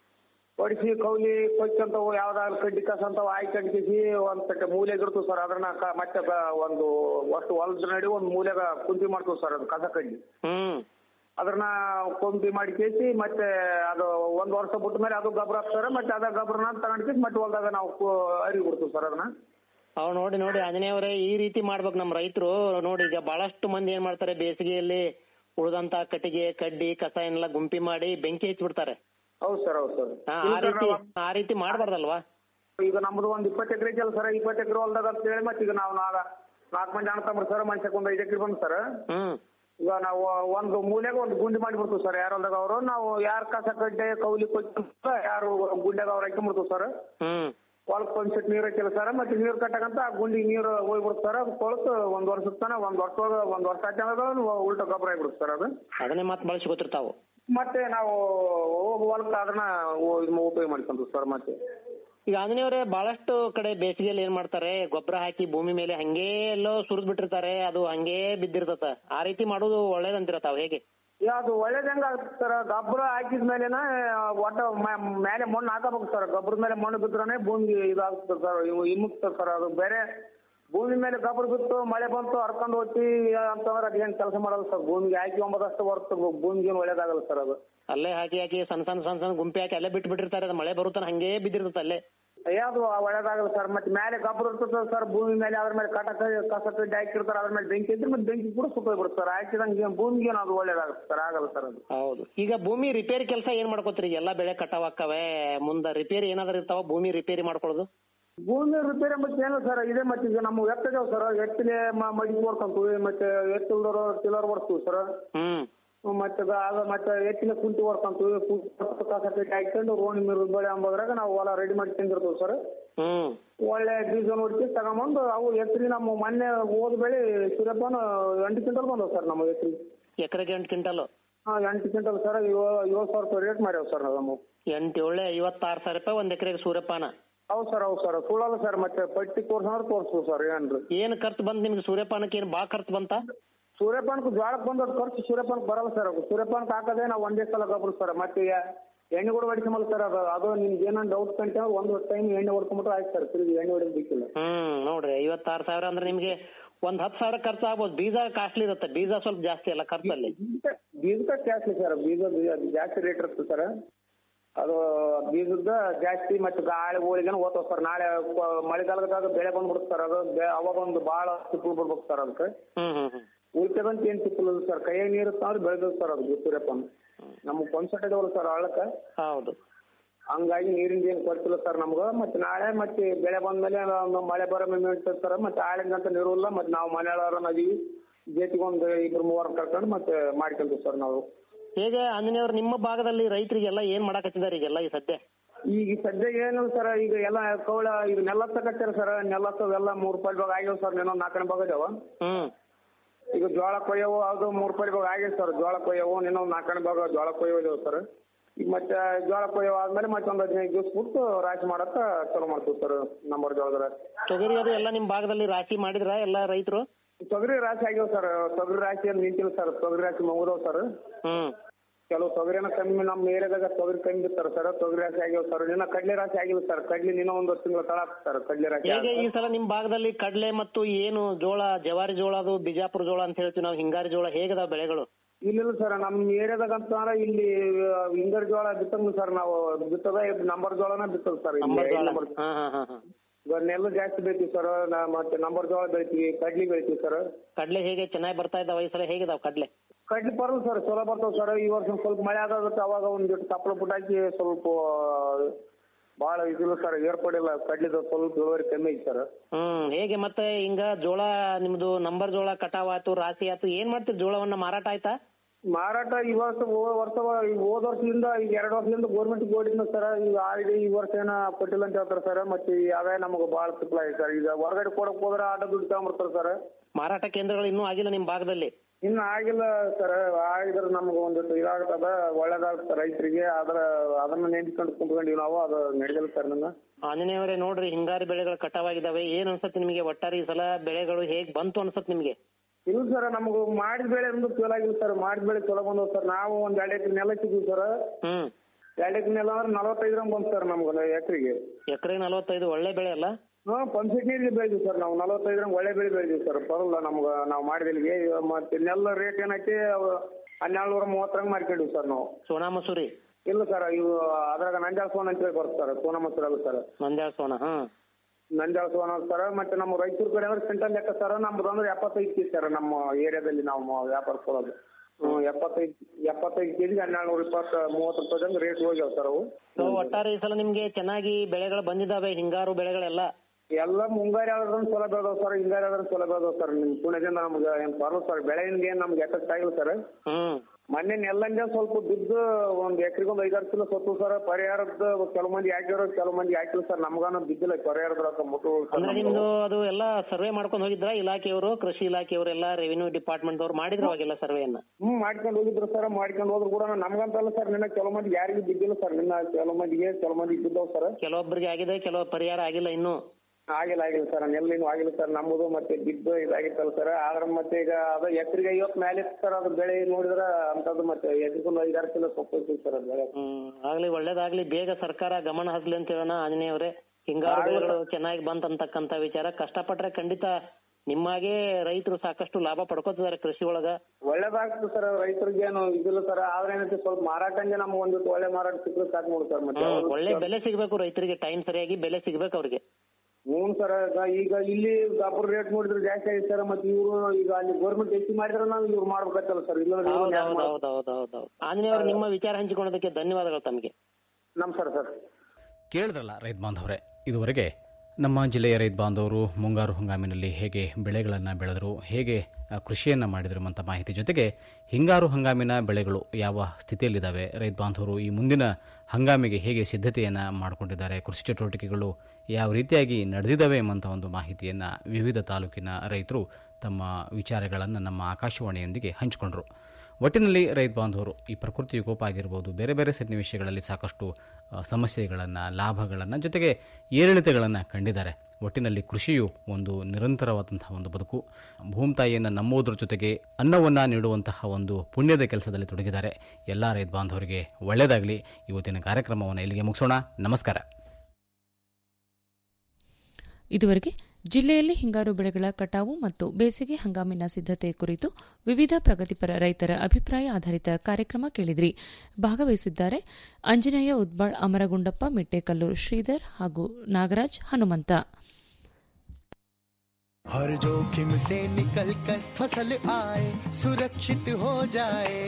ಹೊಡಿಸಿ ಕೌಲಿ ಕೊಚ್ಚಂತವು ಯಾವ್ದಾದ್ರು ಕಡ್ಡಿ ಕಸ ಅಂತವು ಆಯ್ಕೆ ಕಡ್ಕಿಸಿ ಒಂದ್ ಕಟ್ಟೆ ಮೂಲೆಗೆ ಇಡ್ತೀವಿ ಸರ್ ಅದನ್ನ ಕ- ಮತ್ತೆ ಕ- ಒಂದು ಅಷ್ಟು ಹೊಲದ ನಡಿ ಒಂದು ಮೂಲೆಗ ಕುಂತಿ ಮಾಡ್ತೀವಿ ಸರ್ ಅದು ಕಸ ಕಡ್ಡಿ ಹ್ಮ್ ಅದನ್ನ ಕೊಂಬಿ ಮಾಡಿ ಕೇಸಿ ಮತ್ತೆ ಅದು ಒಂದ್ ವರ್ಷ ಬಿಟ್ಟ ಮೇಲೆ ಅದು ಗೊಬ್ಬರ ಹಾಕ್ತಾರೆ ಮತ್ತೆ ಅದ ಗೊಬ್ಬರನ ತಗೊಂಡ್ ಕೇಸಿ ಮತ್ತೆ ಹೊಲದಾಗ ನಾವು ಅರಿ ಬಿಡ್ತೀವಿ ಸರ್ ಅದನ್ನ ಅವ್ ನೋಡಿ ನೋಡಿ ಆಂಜನೇಯವರೇ ಈ ರೀತಿ ಮಾಡ್ಬೇಕು ನಮ್ಮ ರೈತರು ನೋಡಿ ಈಗ ಬಹಳಷ್ಟು ಮಂದಿ ಏನ್ ಮಾಡ್ತಾರೆ ಬೇಸಿಗೆಯಲ್ಲಿ ಉಳಿದಂತ ಕಟ್ಟಿಗೆ ಕಡ್ಡಿ ಕಸ ಏನೆಲ್ಲ ಗುಂಪಿ ಮಾಡಿ ಬೆಂಕಿ ಹಚ್ಚಿಬಿಡ್ತಾರೆ ಹೌದು ಸರ್ ಹೌದು ಸರ್ ಹಾ, ಆ ರೀತಿ ಆ ರೀತಿ ಮಾಡ್ಬಾರ್ದಲ್ವಾ ಈಗ ನಮ್ದು ಒಂದ್ ಇಪ್ಪತ್ತು ಎಕರೆ ಐತಲ್ಲ ಸರ್ ಇಪ್ಪತ್ತು ಎಕರೆ ಹೊಲದಾಗ ಅಂತ ಹೇಳಿ ಮತ್ತೆ ಈಗ ನಾವು ನಾಗ ನಾಲ್ಕು ಮಂದಿ ಅಣ್ಣ ತಮ್ಮ ಸರ್ ಮನುಷ್ಯಕ್ಕೆ ಒಂದು ಐದು ಎಕರೆ ಬಂದು ಸರ್ ಹ್ಮ್ ಈಗ ನಾವು ಒಂದು ಮೂಲೆಗೆ ಒಂದು ಗುಂಡಿ ಮಾಡಿಬಿಡ್ತೀವಿ ಸರ್ ಯಾರ ಹೊಲ್ದಾಗ ಅವರು ನಾವು ಯಾರ ಕಸ ಕಡ್ಡೆ ಕೌಲಿ ಕೊಚ್ಚ ಯಾರು ಗುಂಡ್ಯಾಗ ಅವ್ರು ಹಾಕೊಂಡ್ಬಿಡ್ತೀವಿ ಸರ್ ಹ್ಮ್ ಹೊಲಕ್ಕೆ ಒಂದ್ ಸೆಟ್ ನೀರು ಹಾಕಿಲ್ಲ ಸರ್ ಮತ್ತೆ ನೀರು ಕಟ್ಟಕಂತ ಆ ಗುಂಡಿ ನೀರು ಹೋಗ್ಬಿಡುತ್ತೆ ಸರ್ ಅದು ಕೊಳತು ಒಂದ್ ವರ್ಷದ ತನ ಒಂದ್ ವರ್ಷ ಒಂದ್ ವರ್ಷ ಆಚೆ ಉಲ್ಟ ಗೊಬ್ಬರ ಆಗಿಬಿಡುತ್ತೆ ಸರ್ ಅದು ಅದನ್ನೇ ಮತ್ತೆ ಬಳಸ್ಕೊತಿರ್ತಾವು ಮತ್ತೆ ನಾವು ಹೋಗಿ ಹೊಲಕ್ಕೆ ಅದನ್ನ ಉ- ಇದ್ನ ಉಪಯೋಗ ಮಾಡ್ಕೊಂತೀವಿ ಸರ್ ಮತ್ತೆ ಈಗ ಆಂಜನೇಯವರೇ ಬಹಳಷ್ಟು ಕಡೆ ಬೇಸಿಗೆಯಲ್ಲಿ ಏನ್ ಮಾಡ್ತಾರೆ ಗೊಬ್ಬರ ಹಾಕಿ ಭೂಮಿ ಮೇಲೆ ಹಂಗೇ ಎಲ್ಲೋ ಸುರಿದ್ ಬಿಟ್ಟಿರ್ತಾರೆ ಅದು ಹಂಗೇ ಬಿದ್ದಿರ್ತತ ಆ ರೀತಿ ಮಾಡೋದು ಒಳ್ಳೇದಂತೀರ ತಾವು ಹೇಗೆ ಈಗ ಅದು ಒಳ್ಳೇದ್ ಹೆಂಗ ಆಗುತ್ತೆ ಸರ್ ಗೊಬ್ಬರ ಹಾಕಿದ ಮೇಲೆನ ಒಟ್ಟ ಮ- ಮೇಲೆ ಮಣ್ಣು ಹಾಕಬೇಕು ಸರ್ ಗೊಬ್ಬರದ ಮೇಲೆ ಮಣ್ಣು ಬಿದ್ರನೆ ಭೂಮಿಗೆ ಇದಾಗುತ್ತೆ ಸರ್ ಇವು ಇಮ್ಮುತ್ತೆ ಸರ್ ಅದು ಬೇರೆ ಭೂಮಿ ಮೇಲೆ ಗೊಬ್ಬರ ಬಿತ್ತು ಮಳೆ ಬಂತು ಹರ್ಕೊಂಡು ಹೋಗ್ತಿ ಅಂತಂದ್ರೆ ಅದೇನ್ ಕೆಲಸ ಮಾಡಲ್ಲ ಸರ್ ಭೂಮಿಗೆ ಹಾಕಿ ಒಂಬತ್ತಷ್ಟು ಹೊರತು ಭೂಮಿಗೆ ಏನು ಒಳ್ಳೇದಾಗಲ್ಲ ಸರ್ ಅದು ಅಲ್ಲೇ ಹಾಕಿ ಹಾಕಿ ಸಣ್ಣ ಸಣ್ಣ ಸಣ್ಣ ಸಣ್ಣ ಗುಂಪಿ ಹಾಕಿ ಅಲ್ಲೇ ಬಿಟ್ಟು ಬಿಟ್ಟಿರ್ತಾರೆ ಅದು ಮಳೆ ಬರುತ್ತಾನ ಹಂಗೇ ಬಿದ್ದಿರ್ತದೆ ಅಲ್ಲೇ ಯಾವ್ದು ಒಳ್ಳೇದಾಗಲ್ಲ ಸರ್ ಮತ್ತೆ ಮೇಲೆ ಗೊಬ್ಬರ ಇರ್ತದೆ ಸರ್ ಭೂಮಿ ಮೇಲೆ ಅದ್ರ ಮೇಲೆ ಕಟ ಕಸ ಕಡ್ಡಿ ಹಾಕಿರ್ತಾರೆ ಅದ್ರ ಮೇಲೆ ಬೆಂಕಿ ಇದ್ರೆ ಮತ್ತೆ ಬೆಂಕಿ ಕೂಡ ಸುತ್ತೋಗ್ಬಿಡುತ್ತೆ ಸರ್ ಹಾಕಿದಂಗೆ ಏನ್ ಭೂಮಿಗೆ ಏನು ಅದು ಒಳ್ಳೇದಾಗುತ್ತೆ ಸರ್ ಆಗಲ್ಲ ಸರ್ ಅದು ಹೌದು ಈಗ ಭೂಮಿ ರಿಪೇರಿ ಕೆಲಸ ಏನ್ ಮಾಡ್ಕೋತೀರಿ ಈಗ ಎಲ್ಲಾ ಬೆಳೆ ಕಟಾವ್ ಆಕ್ಕವೆ ಮುಂದ ರಿಪೇರಿ ಏನಾದ್ರು ಇರ್ತಾವ ಭೂಮಿ ರಿಪೇರಿ ಮಾಡ್ಕೊಳ್ಳೋದು ಭೂಮಿ ರಿಪೇರಿ ಮತ್ತೆ ಏನು ಸರ್ ಇದೆ ಮತ್ತೆ ಈಗ ನಮ್ಮ ಎತ್ತಿದೇವ್ ಸರ್ ಎತ್ತಿಲೆ ಮಡಿಗೆ ಓಡ್ಕೊಂತೀವಿ ಮತ್ತೆ ಎತ್ತಿಲ್ದವರು ಟಿಲ್ಲರ್ ಓಡಿಸ್ತೀವಿ ಸರ್ ಹ್ಮ್ ಮತ್ತೆ ಗ- ಆಗ ಮತ್ತೆ ಎತ್ತಿನ ಕುಂಟಿ ಓಡ್ಕೊಂತೀವಿ ಕುಂಟಿ ಕಸ ಕಟ್ಟಿ ಹಾಕೊಂಡು ರೋಣಿ ನೀರು ಬೆಳೆ ಅಂಬೋದ್ರಾಗ ನಾವು ಹೊಲ ರೆಡಿ ಮಾಡಿ ತಿಂದಿರ್ತೀವಿ ಸರ್ ಹ್ಮ್ ಒಳ್ಳೆ ಬೀಜ ನೋಡ್ತಿ ತಗೊಂಬಂದು ಅವು ಎತ್ರಿ ನಮ್ಮ ಮೊನ್ನೆ ಹೋದ ಬೆಳೆ ಸೂರ್ಯಪಾನ ಎಂಟು ಕ್ವಿಂಟಲ್ ಬಂದವು ಸರ್ ನಮ್ಮ ಎತ್ರಿ ಎಕರೆಗೆ ಎಂಟು ಕ್ವಿಂಟಲ್ ಹಾ ಎಂಟು ಕ್ವಿಂಟಲ್ ಸರ್ ಏಳು ಏಳು ಸಾವಿರ ರೂಪಾಯಿ ರೇಟ್ ಮಾಡ್ಯಾವ ಸರ್ ನಾವು ಎಂಟು ಏಳೆ ಐವತ್ತಾರು ಸಾವಿರ ರೂಪಾಯಿ ಒಂದ್ ಎಕರೆಗೆ ಸೂರ್ಯಪಾನ ಹೌದು ಸರ್ ಹೌದು ಸರ್ ಸುಳ್ಳಲ್ಲ ಸರ್ ಮತ್ತೆ ಪಟ್ಟಿ ತೋರ್ಸಂದ್ರೆ ತೋರಿಸ್ತೀವಿ ಸರ್ ಏನ್ರಿ ಏನ್ ಖರ್ಚು ಬಂದ್ ನಿಮ್ಗೆ ಸೂರ್ಯಪಾನಕ್ಕೆ ಏನ್ ಬಾ ಖರ್ಚು ಬಂತ ಸೂರ್ಯಪಾನಕ್ಕೆ ಜ್ವಾಳಕ್ಕೆ ಬಂದಷ್ಟು ಖರ್ಚು ಸೂರ್ಯಪಾನಕ್ಕೆ ಬರಲ್ಲ ಸರ್ ಅದು ಸೂರ್ಯಪಾನಕ್ಕೆ ಹಾಕೋದೇ ನಾವು ಒಂದೇ ಸಲ ಗೊಬ್ಬರ ಸರ್ ಮತ್ತೆ ಯಾ- ಎಣ್ಣೆ ಕೂಡ ಹೊಡಿಸಮಲ್ಲ ಸರ್ ಅದು ಅದು ನಿಮ್ಗೆ ಏನೋ ಡೌಟ್ ಕಂಡ್ರೆ ಒಂದು ಟೈಮ್ ಎಣ್ಣೆ ಹೊಡ್ಕೊಂಬಿಟ್ರೆ ಆಯ್ತು ಸರ್ ತಿರುಗಿ ಎಣ್ಣೆ ಹೊಡೆದು ಬೇಕಿಲ್ಲ ಹ್ಮ್ ನೋಡ್ರಿ ಐವತ್ತಾರು ಸಾವಿರ ಅಂದ್ರೆ ನಿಮ್ಗೆ ಒಂದ್ ಹತ್ತು ಸಾವಿರ ಖರ್ಚು ಆಗ್ಬೋದು ಬೀಜ ಕಾಸ್ಟ್ಲಿ ಇರುತ್ತೆ ಬೀಜ ಸ್ವಲ್ಪ ಜಾಸ್ತಿ ಅಲ್ಲ ಖರ್ಚಲ್ಲಿ ಬೀಜದ ಜಾಸ್ತಿ ಸರ್ ಬೀಜ ಅದು ಜಾಸ್ತಿ ರೇಟ್ ಇರುತ್ತೆ ಸರ್ ಅದು ಬೀಜದ ಜಾಸ್ತಿ ಮತ್ತೆ ಗಾಳಿ ಗೋಳಿಗೆನ ಓದ್ತಾವ ಸರ್ ನಾಳೆ ಕ- ಮಳೆಗಾಲದಾಗ ಬೆಳೆ ಬಂದ್ಬಿಡುತ್ತೆ ಸರ್ ಅದು ಬೆ- ಅವಾಗ ಒಂದು ಭಾಳ ತಿಪ್ಪಲು ಬರ್ಬೇಕು ಸರ್ ಅದಕ್ಕೆ ಹ್ಮ್ ಹ್ಮ್ ಹ್ಮ್ ಉಳ್ಕೆದಂತ ಏನ್ ತಿಪ್ಪಲು ಸರ್ ಕೈಯಾಗ ನೀರು ಅಂದ್ರೆ ಬೆಳೆದ ಸರ್ ಅದು ಸೂರ್ಯಪಾನ ನಮ್ಗೆ ಪಂಪ್ ಇದಾವಲ್ಲ ಸರ್ ಹಳ್ಳಕ್ಕೆ ಹೌದು ಹಂಗಾಗಿ ನೀರಿಂದ ಏನು ಕೊಡ್ತಿಲ್ಲ ಸರ್ ನಮ್ಗೆ ಮತ್ತೆ ನಾಳೆ ಮತ್ತೆ ಬೆಳೆ ಬಂದ್ಮೇಲೆ ಒಂದು ಮಳೆ ಬರೋ ಮೇಲೆ ಇರ್ತದೆ ಸರ್ ಮತ್ತೆ ಆಳಿಂದಂತ ನೀರು ಇಲ್ಲ ಮತ್ತೆ ನಾವು ಮನೆಯೊಳರ ನದೀವಿ ಜೇತಿಗೊಂದು ಇಬ್ರು ಮೂವರು ಕರ್ಕೊಂಡು ಮತ್ತೆ ಮಾಡ್ಕೊಂತೀವಿ ಸರ್ ನಾವು ಹೇಗೆ ಆಂಜನೇಯವ್ರು ನಿಮ್ಮ ಭಾಗದಲ್ಲಿ ರೈತರಿಗೆಲ್ಲ ಏನ್ ಮಾಡಕತ್ತಿದ್ದಾರೆ ಈಗೆಲ್ಲ ಈ ಸದ್ಯ ಈಗ ಸದ್ಯ ಏನು ಸರ್ ಈಗ ಎಲ್ಲ ಕೌಳ ಈಗ ನೆಲತ್ತ ಕಟ್ಟಾರ ಸರ್ ನೆಲತ್ತ ಎಲ್ಲ ಮೂರು ರೂಪಾಯಿ ಭಾಗ ಆಗ್ಯಾವ ಸರ್ ಇನ್ನೊಂದು ನಾಲ್ಕನೇ ಭಾಗ ಇದಾವ ಹ್ಮ್ ಈಗ ಜೋಳ ಕೊಯ್ಯವು ಅದು ಮೂರು ರೂಪಾಯಿ ಭಾಗ ಆಗ್ಯಾವ ಸರ್ ಜೋಳ ಕೊಯ್ಯವು ಇನ್ನೊಂದು ನಾಲ್ಕನೇ ಭಾಗ ಜೋಳ ಕೊಯ್ಯವು ಇದಾವೆ ಸರ್ ಈಗ ಮತ್ತೆ ಜೋಳ ಕೊಯ್ಯವು ಆದ್ಮೇಲೆ ಮತ್ತೆ ಒಂದು ಹದಿನೈದು ದಿವಸ ಬಿಟ್ಟು ರಾಶಿ ಮಾಡಕ್ಕ ಚಲೋ ಮಾಡ್ತೀವಿ ಸರ್ ನಂಬರ್ ಜೋಳದ ರಾಶಿ ತೊಗರಿ ಅದು ಎಲ್ಲ ನಿಮ್ ಭಾಗದಲ್ಲಿ ರಾಶಿ ಮಾಡಿದ್ರ ಎಲ್ಲ ರೈತರು ತೊಗರಿ ರಾಶಿ ಆಗ್ಯಾವ ಸರ್ ತೊಗರಿ ರಾಶಿ ಅಂತ ನಿಂತಿಲ್ಲ ಸರ್ ತೊಗರಿ ರಾಶಿ ಮುಗಿದವ್ ಸರ್ ಹ್ಮ್ ಕೆಲವು ತೊಗರಿನ ಕಮ್ಮಿ ನಮ್ಮ ಏರಿಯಾದಾಗ ತೊಗರಿ ಕಮ್ಮಿ ಬಿತ್ತಾರೆ ಸರ್ ತೊಗರಿ ರಾಶಿ ಆಗ್ಯಾವ ಸರ್ ಇನ್ನ ಕಡ್ಲೆ ರಾಶಿ ಆಗಿಲ್ಲ ಸರ್ ಕಡ್ಲಿ ಇನ್ನೂ ಒಂದು ತಿಂಗಳ ತಳ ಸರ್ ಕಡ್ಲೆ ರಾಶಿ ಹೇಗೆ ಆಗ- ಈ ಸಲ ನಿಮ್ ಭಾಗದಲ್ಲಿ ಕಡ್ಲೆ ಮತ್ತು ಏನು ಜೋಳ ಜವಾರಿ ಜೋಳ ಅದು ಬಿಜಾಪುರ ಜೋಳ ಅಂತ ಹೇಳ್ತೀವಿ ನಾವು ಹಿಂಗಾರಿ ಜೋಳ ಹೇಗದಾವ ಬೆಳೆಗಳು ಇಲ್ಲ ಸರ್ ನಮ್ಮ ಏರಿಯಾದಾಗ ಅಂತಂದ್ರೆ ಇಲ್ಲಿ ಹಿಂಗರ್ ಜೋಳ ಬಿತ್ತಂಗ್ ಸರ್ ನಾವು ಬಿತ್ತದ ನಂಬರ್ ಜೋಳನ ಬಿತ್ತದ ಸರ್ ಇಲ್ಲಿ ನಂಬರ್ ಐದ್ ಜೋಳ ನಂಬರ್ ಹಾ ಹಾ ಹಾ ಹಾ ಈಗ ನೆಲ್ಲು ಜಾಸ್ತಿ ಬೆಳಿತೀವಿ ಸರ್ ಮತ್ತೆ ನಂಬರ್ ಜೋಳ ಬೆಳಿತೀವಿ ಕಡ್ಲಿ ಬೆಳಿತೀವಿ ಸರ್ ಕಡ್ಲೆ ಹೇಗೆ ಚೆನ್ನಾಗಿ ಬರ್ತಾ ಇದ್ದಾವ ಈ ಸಲ ಹೇಗಿದಾವ ಕಡ್ಲೆ ಕಡ್ಲಿ ಬರಲ್ಲ ಸರ್ ಚಲೋ ಬರ್ತಾವ ಸರ್ ಈ ವರ್ಷ ಸ್ವಲ್ಪ ಮಳೆ ಆಗೋದಕ್ಕೆ ಅವಾಗ ಒಂದಿಟ್ಟು ತಪ್ಪಲ ಪುಟ್ಟ ಹಾಕಿ ಸ್ವಲ್ಪ ಭಾಳ ಇದಿಲ್ಲ ಸರ್ ಏರ್ಪಡಿಲ್ಲ ಕಡ್ಲಿದು ಸ್ವಲ್ಪ ಇಳುವರಿ ಕಮ್ಮಿ ಐತಿ ಸರ್ ಹ್ಮ್ ಹೇಗೆ ಮತ್ತೆ ಹಿಂಗ ಜೋಳ ನಿಮ್ದು ನಂಬರ್ ಜೋಳ ಕಟಾವ್ ಆಯ್ತು ರಾಶಿ ಆಯ್ತು ಏನ್ ಮಾಡ್ತೀರಿ ಜೋಳವನ್ನ ಮಾರಾಟ ಆಯ್ತಾ ಮಾರಾಟ ಈ ವರ್ಷ ಹೋದ ವರ್ಷ ಈ ಹೋದ ವರ್ಷದಿಂದ ಈಗ ಎರಡು ವರ್ಷದಿಂದ ಗೋರ್ಮೆಂಟ್ ಗೋಡಿನ ಸರ್ ಈಗ ಆಲ್ರೆಡಿ ಈ ವರ್ಷ ಏನ ಕೊಟ್ಟಿಲ್ಲ ಅಂತ ಹೇಳ್ತಾರೆ ಸರ್ ಮತ್ತೆ ಈ ಆದಾಯ ನಮಗೆ ಭಾಳ ತಿಪ್ಪಲ ಐತೆ ಸರ್ ಈಗ ಹೊರಗಡೆ ಕೊಡಕ್ ಹೋದ್ರೆ ಆಟ ದುಡ್ಡು ತಗೊಂಡ್ಬರ್ತಾರೆ ಸರ್ ಮಾರಾಟ ಕೇಂದ್ರಗಳು ಇನ್ನೂ ಆಗಿಲ್ಲ ನಿಮ್ ಭಾಗದಲ್ಲಿ ಇನ್ನು ಆಗಿಲ್ಲ ಸರ್ ಆಗಿದ್ರೆ ನಮ್ಗೆ ಒಂದಿಟ್ಟು ಇದಾಗ್ತದ ಒಳ್ಳೇದಾಗ್ತದೆ ರೈತರಿಗೆ ಆದ್ರ ಅದನ್ನ ನೆನ್ಸ್ಕೊಂಡು ಕುಂತ್ಕೊಂಡಿವಿ ನಾವು ಅದು ನಡೆದಿಲ್ಲ ಸರ್ ನನ್ನ ಆಂಜನೇಯವರೇ ನೋಡ್ರಿ ಹಿಂಗಾರಿ ಬೆಳೆಗಳು ಕಟಾವಾಗಿದ್ದಾವೆ ಏನ್ ಅನ್ಸತ್ತೆ ನಿಮಗೆ ಒಟ್ಟಾರೆ ಈ ಸಲ ಬೆಳೆಗಳು ಹೇಗ್ ಬಂತು ಅನ್ಸತ್ ನಿಮ್ಗೆ ಇಲ್ಲ ಸರ್ ನಮ್ಗೆ ಮಾಡಿದ ಬೆಳೆ ಒಂದು ಚಲೋ ಆಗಿಲ್ಲ ಸರ್ ಮಾಡಿದ ಬೆಳೆ ಚಲೋ ಬಂದವು ಸರ್ ನಾವು ಒಂದ್ ಎರಡು ಎಕರೆ ನೆಲ ಸಿಗ್ತೀವಿ ಸರ್ ಹ್ಮ್ ಎರಡು ಎಕರೆ ನೆಲ ಅಂದ್ರೆ ನಲವತ್ತೈದು ರಂಗ್ ಬಂತು ಸರ್ ನಮ್ಗೆ ಎಕರೆಗೆ ಎಕರೆ ನಲವತ್ತೈದು ಒಳ್ಳೆ ಬೆಳೆ ಅಲ್ಲ ಹಾ ಪಂಪ್ಸೆಟ್ ನೀರಿಗೆ ಬೆಳೆದಿವಿ ಸರ್ ನಾವು ನಲವತ್ತೈದು ರಂಗ್ ಒಳ್ಳೆ ಬೆಳೆ ಬೆಳೆದಿವಿ ಸರ್ ಬರಲ್ಲ ನಮ್ಗೆ ನಾವು ಮಾಡಿದಲ್ಲಿಗೆ ಮತ್ತೆ ನೆಲ್ಲ ರೇಟ್ ಏನೈತಿ ಅವು ಹನ್ನೆರಡು ನೂರ ಮೂವತ್ತರಂಗ್ ಮಾರ್ಕೊಂಡಿವಿ ಸರ್ ನಾವು ಸೋನಾ ಮಸೂರಿ ಇಲ್ಲ ಸರ್ ಇವು ಅದ್ರಾಗ ನಂಜಾಳ ಸೋನ ಅಂತ ಹೇಳಿ ಬರುತ್ತೆ ಸರ್ ಸೋನಾ ಮಸೂರಿ ಅಲ್ಲ ಸರ್ ಮಂದ್ಯಾಳ ಸೋನಾ ಹಾ ನಂಜಾಳ ಸೋನ ಸರ್ ಮತ್ತೆ ನಮ್ಮ ರೈತರ ಕಡೆ ಅಂದ್ರೆ ಕ್ವಿಂಟಲ್ ಲೆಕ್ಕ ಸರ್ ನಮ್ದು ಅಂದ್ರೆ ಎಪ್ಪತ್ತೈದು ಕೆ ಸರ್ ನಮ್ಮ ಏರಿಯಾದಲ್ಲಿ ನಾವು ವ್ಯಾಪಾರ ಕೊಡೋದು ಹ್ಮ್ ಎಪ್ಪತ್ತೈದು ಎಪ್ಪತ್ತೈದು ಕೆಜಿಗೆ ಹನ್ನೆರಡು ನೂರ ಇಪ್ಪತ್ತು ಮೂವತ್ತು ರೂಪಾಯಿ ರೇಟ್ ಹೋಗ್ಯಾವ ಸರ್ ಅವು ಸೊ ಒಟ್ಟಾರೆ ಈ ಸಲ ನಿಮ್ಗೆ ಚೆನ್ನಾಗಿ ಬೆಳೆಗಳು ಬಂದಿದ್ದಾವೆ ಹಿಂಗಾರು ಬೆಳೆಗಳೆಲ್ಲ ಎಲ್ಲ ಮುಂಗಾರಿ ಆದ್ರೆ ಚಲೋ ಬೆಳೆದವ ಸರ್ ಹಿಂಗಾರಿ ಆದ್ರೆ ಚಲೋ ಬೆಳೆದವ ಸರ್ ನಿಮ್ ಪುಣ್ಯದಿಂದ ನಮ್ಗೆ ಏನ್ ಬರಲ್ಲ ಸರ್ ಬೆಳೆಯಿಂದ ಏನ್ ನಮ್ಗೆ ಎಫೆಕ್ಟ್ ಆಗಿಲ್ಲ ಸರ್ ಹ್ಮ್ ಮೊನ್ನೆ ನೆಲ್ಲಂಜ ಸ್ವಲ್ಪ ಬಿದ್ದು ಒಂದ್ ಎಕರೆಗೆ ಒಂದ್ ಐದಾರು ಕಿಲೋ ಸತ್ತು ಸರ್ ಪರಿಹಾರದ ಕೆಲವು ಮಂದಿ ಹಾಕಿರೋ ಕೆಲವು ಮಂದಿ ಹಾಕಿಲ್ಲ ಸರ್ ನಮ್ಗಾನು ಬಿದ್ದಿಲ್ಲ ಪರಿಹಾರದ ರೊಕ್ಕ ಮುಟ್ಟು ಅಂದ್ರೆ ನಿಮ್ದು ಅದು ಎಲ್ಲ ಸರ್ವೆ ಮಾಡ್ಕೊಂಡು ಹೋಗಿದ್ರ ಇಲಾಖೆಯವರು ಕೃಷಿ ಇಲಾಖೆಯವರೆಲ್ಲ ರೆವಿನ್ಯೂ ಡಿಪಾರ್ಟ್ಮೆಂಟ್ ಅವ್ರು ಮಾಡಿದ್ರು ಅವಾಗೆಲ್ಲ ಸರ್ವೆಯನ್ನ ಹ್ಮ್ ಮಾಡ್ಕೊಂಡು ಹೋಗಿದ್ರು ಸರ್ ಮಾಡ್ಕೊಂಡು ಹೋದ್ರು ಕೂಡ ನಮ್ಗಂತಲ್ಲ ಸರ್ ನಿನ್ನ ಕೆಲವು ಮಂದಿ ಯಾರಿಗೂ ಬಿದ್ದಿಲ್ಲ ಸರ್ ನಿನ್ನ ಕೆಲವು ಮಂದಿಗೆ ಕೆಲವು ಮಂದಿ ಬಿದ್ದವ್ ಸರ್ ಕೆಲವೊಬ್ಬರಿಗೆ ಆಗಿದೆ ಕೆಲವು ಪರಿಹಾರ ಆಗಿಲ್ಲ ಇನ್ನು ಆಗಿಲ್ಲ ಆಗಿಲ್ಲ ಸರ್ ನೆಲ್ಲಿನೂ ಆಗಿಲ್ಲ ಸರ್ ನಮ್ಮದು ಮತ್ತೆ ಬಿದ್ದು ಇದಾಗಿತ್ತಲ್ಲ ಸರ್ ಆದ್ರೆ ಮತ್ತೆ ಈಗ ಅದು ಎಕರೆಗೆ ಐವತ್ತು ಮೇಲೆ ಇತ್ತು ಸರ್ ಅದು ಬೆಳೆ ನೋಡಿದ್ರ ಅಂತದ್ದು ಮತ್ತೆ ಎಕರೆಗೊಂದು ಐದಾರು ಕಿಲೋ ಸೊಪ್ಪು ಹೋಗ್ತೀವಿ ಸರ್ ಅದು ಬೆಳೆ ಹ್ಮ್ ಆಗ್ಲಿ ಒಳ್ಳೇದಾಗ್ಲಿ ಬೇಗ ಸರ್ಕಾರ ಗಮನ ಹರಿಸ್ಲಿ ಅಂತ ಹೇಳೋಣ ಆಂಜನೇಯವರೇ ಹಿಂಗಾರು ಆಗ್ಲಿ ಬೆಳೆಗಳು ಚೆನ್ನಾಗಿ ಬಂತಂತಕ್ಕಂತ ವಿಚಾರ ಕಷ್ಟಪಟ್ರೆ ಖಂಡಿತ ನಿಮ್ಮಾಗೆ ರೈತರು ಸಾಕಷ್ಟು ಲಾಭ ಪಡ್ಕೋತಿದ್ದಾರೆ ಕೃಷಿ ಒಳಗ ಒಳ್ಳೇದಾಗ್ತದೆ ಸರ್ ರೈತರಿಗೆ ಏನು ಇದಿಲ್ಲ ಸರ್ ಆದ್ರೆ ಏನೈತೆ ಸ್ವಲ್ಪ ಮಾರಾಟಂಗೆ ನಮ್ಗೆ ಒಂದಿಟ್ಟು ಒಳ್ಳೆ ಮಾರಾಟ ಸಿಕ್ಕರೆ ಸಾಕು ನೋಡಿ ಸರ್ ಮತ್ತೆ ಹ್ಮ್, ಅವ್ರು- ಒಳ್ಳೆ ಬೆಲೆ ಸಿಗ್ಬೇಕು ರೈತರಿಗೆ ಟೈಮ್ ಸರಿಯಾಗಿ ಬೆಲೆ ಸಿಗ್ಬೇಕು ಅವ್ರಿಗೆ ಹ್ಞೂ ಸರ್ ಈಗ ಇಲ್ಲಿ ಗೊಬ್ಬರ ರೇಟ್ ನೋಡಿದ್ರೆ ಜಾಸ್ತಿ ಆಗಿದೆ ಸರ್ ಮತ್ತೆ ಇವರು ಈಗ ಅಲ್ಲಿ ಗೌರ್ಮೆಂಟ್ ಹೆಚ್ಚು ಮಾಡಿದ್ರೆ ನಾವು ಇವ್ರು ಮಾಡ್ಬೇಕಲ್ಲ ಸರ್ ಇಲ್ಲದ್ರೆ ಇವ್ರು ಯಾಕ್ ಮಾಡ್ಬೇಕು? ಹೌದೌದೌದೌದು ಆಂಜನೇಯವರು ನಿಮ್ಮ ವಿಚಾರ ಹಂಚಿಕೊಳ್ಳೋದಕ್ಕೆ ಧನ್ಯವಾದಗಳು ತಮಗೆ ನಮಸ್ಕಾರ ಸರ್ ಕೇಳಿದ್ರಲ್ಲ ರೈತ ಬಾಂಧವರೇ ಇದುವರೆಗೆ ನಮ್ಮ ಜಿಲ್ಲೆಯ ರೈತ ಬಾಂಧವರು ಮುಂಗಾರು ಹಂಗಾಮಿನಲ್ಲಿ ಹೇಗೆ ಬೆಳೆಗಳನ್ನು ಬೆಳೆದರು ಹೇಗೆ ಆ, ಕೃಷಿಯನ್ನು ಮಾಡಿದರು ಅಂತ ಮಾಹಿತಿ ಜೊತೆಗೆ ಹಿಂಗಾರು ಹಂಗಾಮಿನ ಬೆಳೆಗಳು ಯಾವ ಸ್ಥಿತಿಯಲ್ಲಿದ್ದಾವೆ ರೈತ ಬಾಂಧವರು ಈ ಮುಂದಿನ ಹಂಗಾಮಿಗೆ ಹೇಗೆ ಸಿದ್ಧತೆಯನ್ನು ಮಾಡಿಕೊಂಡಿದ್ದಾರೆ ಕೃಷಿ ಚಟುವಟಿಕೆಗಳು ಯಾವ ರೀತಿಯಾಗಿ ನಡೆದಿದ್ದಾವೆ ಎಂಬಂಥ ಒಂದು ಮಾಹಿತಿಯನ್ನು ವಿವಿಧ ತಾಲೂಕಿನ ರೈತರು ತಮ್ಮ ವಿಚಾರಗಳನ್ನು ನಮ್ಮ ಆಕಾಶವಾಣಿಯೊಂದಿಗೆ ಹಂಚಿಕೊಂಡರು ಒಟ್ಟಿನಲ್ಲಿ ರೈತ ಬಾಂಧವರು ಈ ಪ್ರಕೃತಿ ವಿಕೋಪ ಆಗಿರ್ಬೋದು ಬೇರೆ ಬೇರೆ ಸನ್ನಿವೇಶಗಳಲ್ಲಿ ಸಾಕಷ್ಟು ಆ, ಸಮಸ್ಯೆಗಳನ್ನು ಲಾಭಗಳನ್ನು ಜೊತೆಗೆ ಏರಿಳಿತಗಳನ್ನು ಕಂಡಿದ್ದಾರೆ ಒಟ್ಟಿನಲ್ಲಿ ಕೃಷಿಯು ಒಂದು ನಿರಂತರವಾದಂತಹ ಒಂದು ಬದುಕು ಭೂಮಿತಾಯಿಯನ್ನು ನಂಬುವುದರ ಜೊತೆಗೆ ಅನ್ನವನ್ನು ನೀಡುವಂತಹ ಒಂದು ಪುಣ್ಯದ ಕೆಲಸದಲ್ಲಿ ತೊಡಗಿದ್ದಾರೆ ಎಲ್ಲ ರೈತ ಬಾಂಧವರಿಗೆ ಒಳ್ಳೆಯದಾಗಲಿ ಇವತ್ತಿನ ಕಾರ್ಯಕ್ರಮವನ್ನು ಇಲ್ಲಿಗೆ ಮುಗಿಸೋಣ ನಮಸ್ಕಾರ ಇದುವರೆಗೆ ಜಿಲ್ಲೆಯಲ್ಲಿ ಹಿಂಗಾರು ಬೆಳೆಗಳ ಕಟಾವು ಮತ್ತು ಬೇಸಿಗೆ ಹಂಗಾಮಿನ ಸಿದ್ಧತೆ ಕುರಿತು ವಿವಿಧ ಪ್ರಗತಿಪರ ರೈತರ ಅಭಿಪ್ರಾಯ ಆಧಾರಿತ ಕಾರ್ಯಕ್ರಮ ಕೇಳಿದ್ರಿ ಭಾಗವಹಿಸಿದ್ದಾರೆ ಅಂಜನೇಯ ಉದ್ಬಾಳ್ ಅಮರಗುಂಡಪ್ಪ ಮಿಟ್ಟೆಕಲ್ಲೂರು ಶ್ರೀಧರ್ ಹಾಗೂ ನಾಗರಾಜ್ ಹನುಮಂತ हर जोखिम से निकल कर फसल आए सुरक्षित हो जाए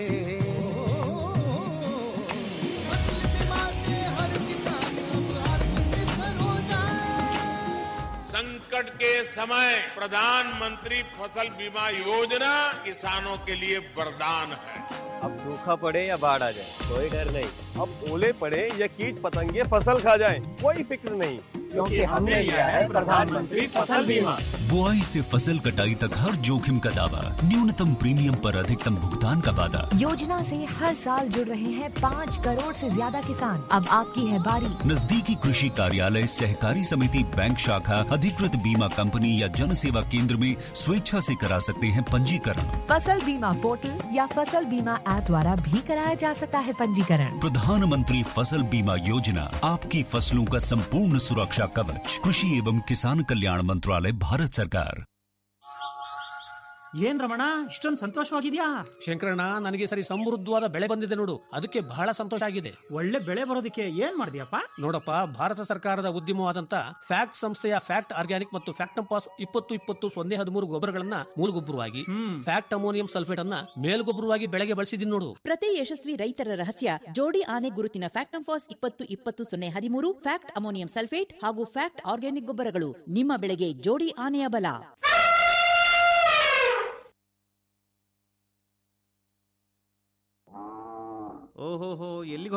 फसल बीमा से हर किसान अब आत्मनिर्भर हो जाए संकट के समय प्रधानमंत्री फसल बीमा योजना किसानों के लिए वरदान है अब सूखा पड़े या बाढ़ आ जाए कोई डर नहीं अब ओले पड़े या कीट पतंगे फसल खा जाए कोई फिक्र नहीं क्योंकि हमने लिया है प्रधानमंत्री फसल बीमा बुआई से फसल कटाई तक हर जोखिम का दावा न्यूनतम प्रीमियम पर अधिकतम भुगतान का वादा योजना से हर साल जुड़ रहे हैं पाँच करोड़ से ज्यादा किसान अब आपकी है बारी नजदीकी कृषि कार्यालय सहकारी समिति बैंक शाखा अधिकृत बीमा कंपनी या जन सेवा केंद्र में स्वेच्छा से करा सकते हैं पंजीकरण फसल बीमा पोर्टल या फसल बीमा ऐप द्वारा भी कराया जा सकता है पंजीकरण प्रधानमंत्री फसल बीमा योजना आपकी फसलों का संपूर्ण सुरक्षा कवच कृषि एवं किसान कल्याण मंत्रालय भारत सरकार ಏನ್ ರಮಣ ಇಷ್ಟೊಂದು ಸಂತೋಷವಾಗಿದ್ಯಾ ಶಂಕರಣ್ಣ ನನಗೆ ಈ ಸರಿ ಸಮೃದ್ಧವಾದ ಬೆಳೆ ಬಂದಿದೆ ನೋಡು ಅದಕ್ಕೆ ಬಹಳ ಸಂತೋಷ ಆಗಿದೆ ಒಳ್ಳೆ ಬೆಳೆ ಬರೋದಕ್ಕೆ ಏನ್ ಮಾಡಿದ್ಯಪ್ಪ ನೋಡಪ್ಪ ಭಾರತ ಸರ್ಕಾರದ ಉದ್ಯಮವಾದಂತ ಫ್ಯಾಕ್ಟ್ ಸಂಸ್ಥೆಯ ಫ್ಯಾಕ್ಟ್ ಆರ್ಗ್ಯಾನಿಕ್ ಮತ್ತು ಫ್ಯಾಕ್ಟಂಪಾಸ್ ಇಪ್ಪತ್ತು ಇಪ್ಪತ್ತು ಸೊನ್ನೆ ಹದಿಮೂರು ಗೊಬ್ಬರಗಳನ್ನ ಮೂಲಗೊಬ್ಬರವಾಗಿ ಫ್ಯಾಕ್ಟ್ ಅಮೋನಿಯಂ ಸಲ್ಫೇಟ್ ಅನ್ನ ಮೇಲ್ಗೊಬ್ಬರವಾಗಿ ಬೆಳೆಗೆ ಬಳಸಿದೀನಿ ನೋಡು ಪ್ರತಿ ಯಶಸ್ವಿ ರೈತರ ರಹಸ್ಯ ಜೋಡಿ ಆನೆ ಗುರುತಿನ ಫ್ಯಾಕ್ಟಂಫಾಸ್ ಇಪ್ಪತ್ತು ಇಪ್ಪತ್ತು ಸೊನ್ನೆ ಹದಿಮೂರು ಫ್ಯಾಕ್ಟ್ ಅಮೋನಿಯಂ ಸಲ್ಫೇಟ್ ಹಾಗೂ ಫ್ಯಾಕ್ಟ್ ಆರ್ಗ್ಯಾನಿಕ್ ಗೊಬ್ಬರಗಳು ನಿಮ್ಮ ಬೆಳೆಗೆ ಜೋಡಿ ಆನೆಯ ಬಲ ಓಹೋಹೋ ಎಲ್ಲಿಗೆ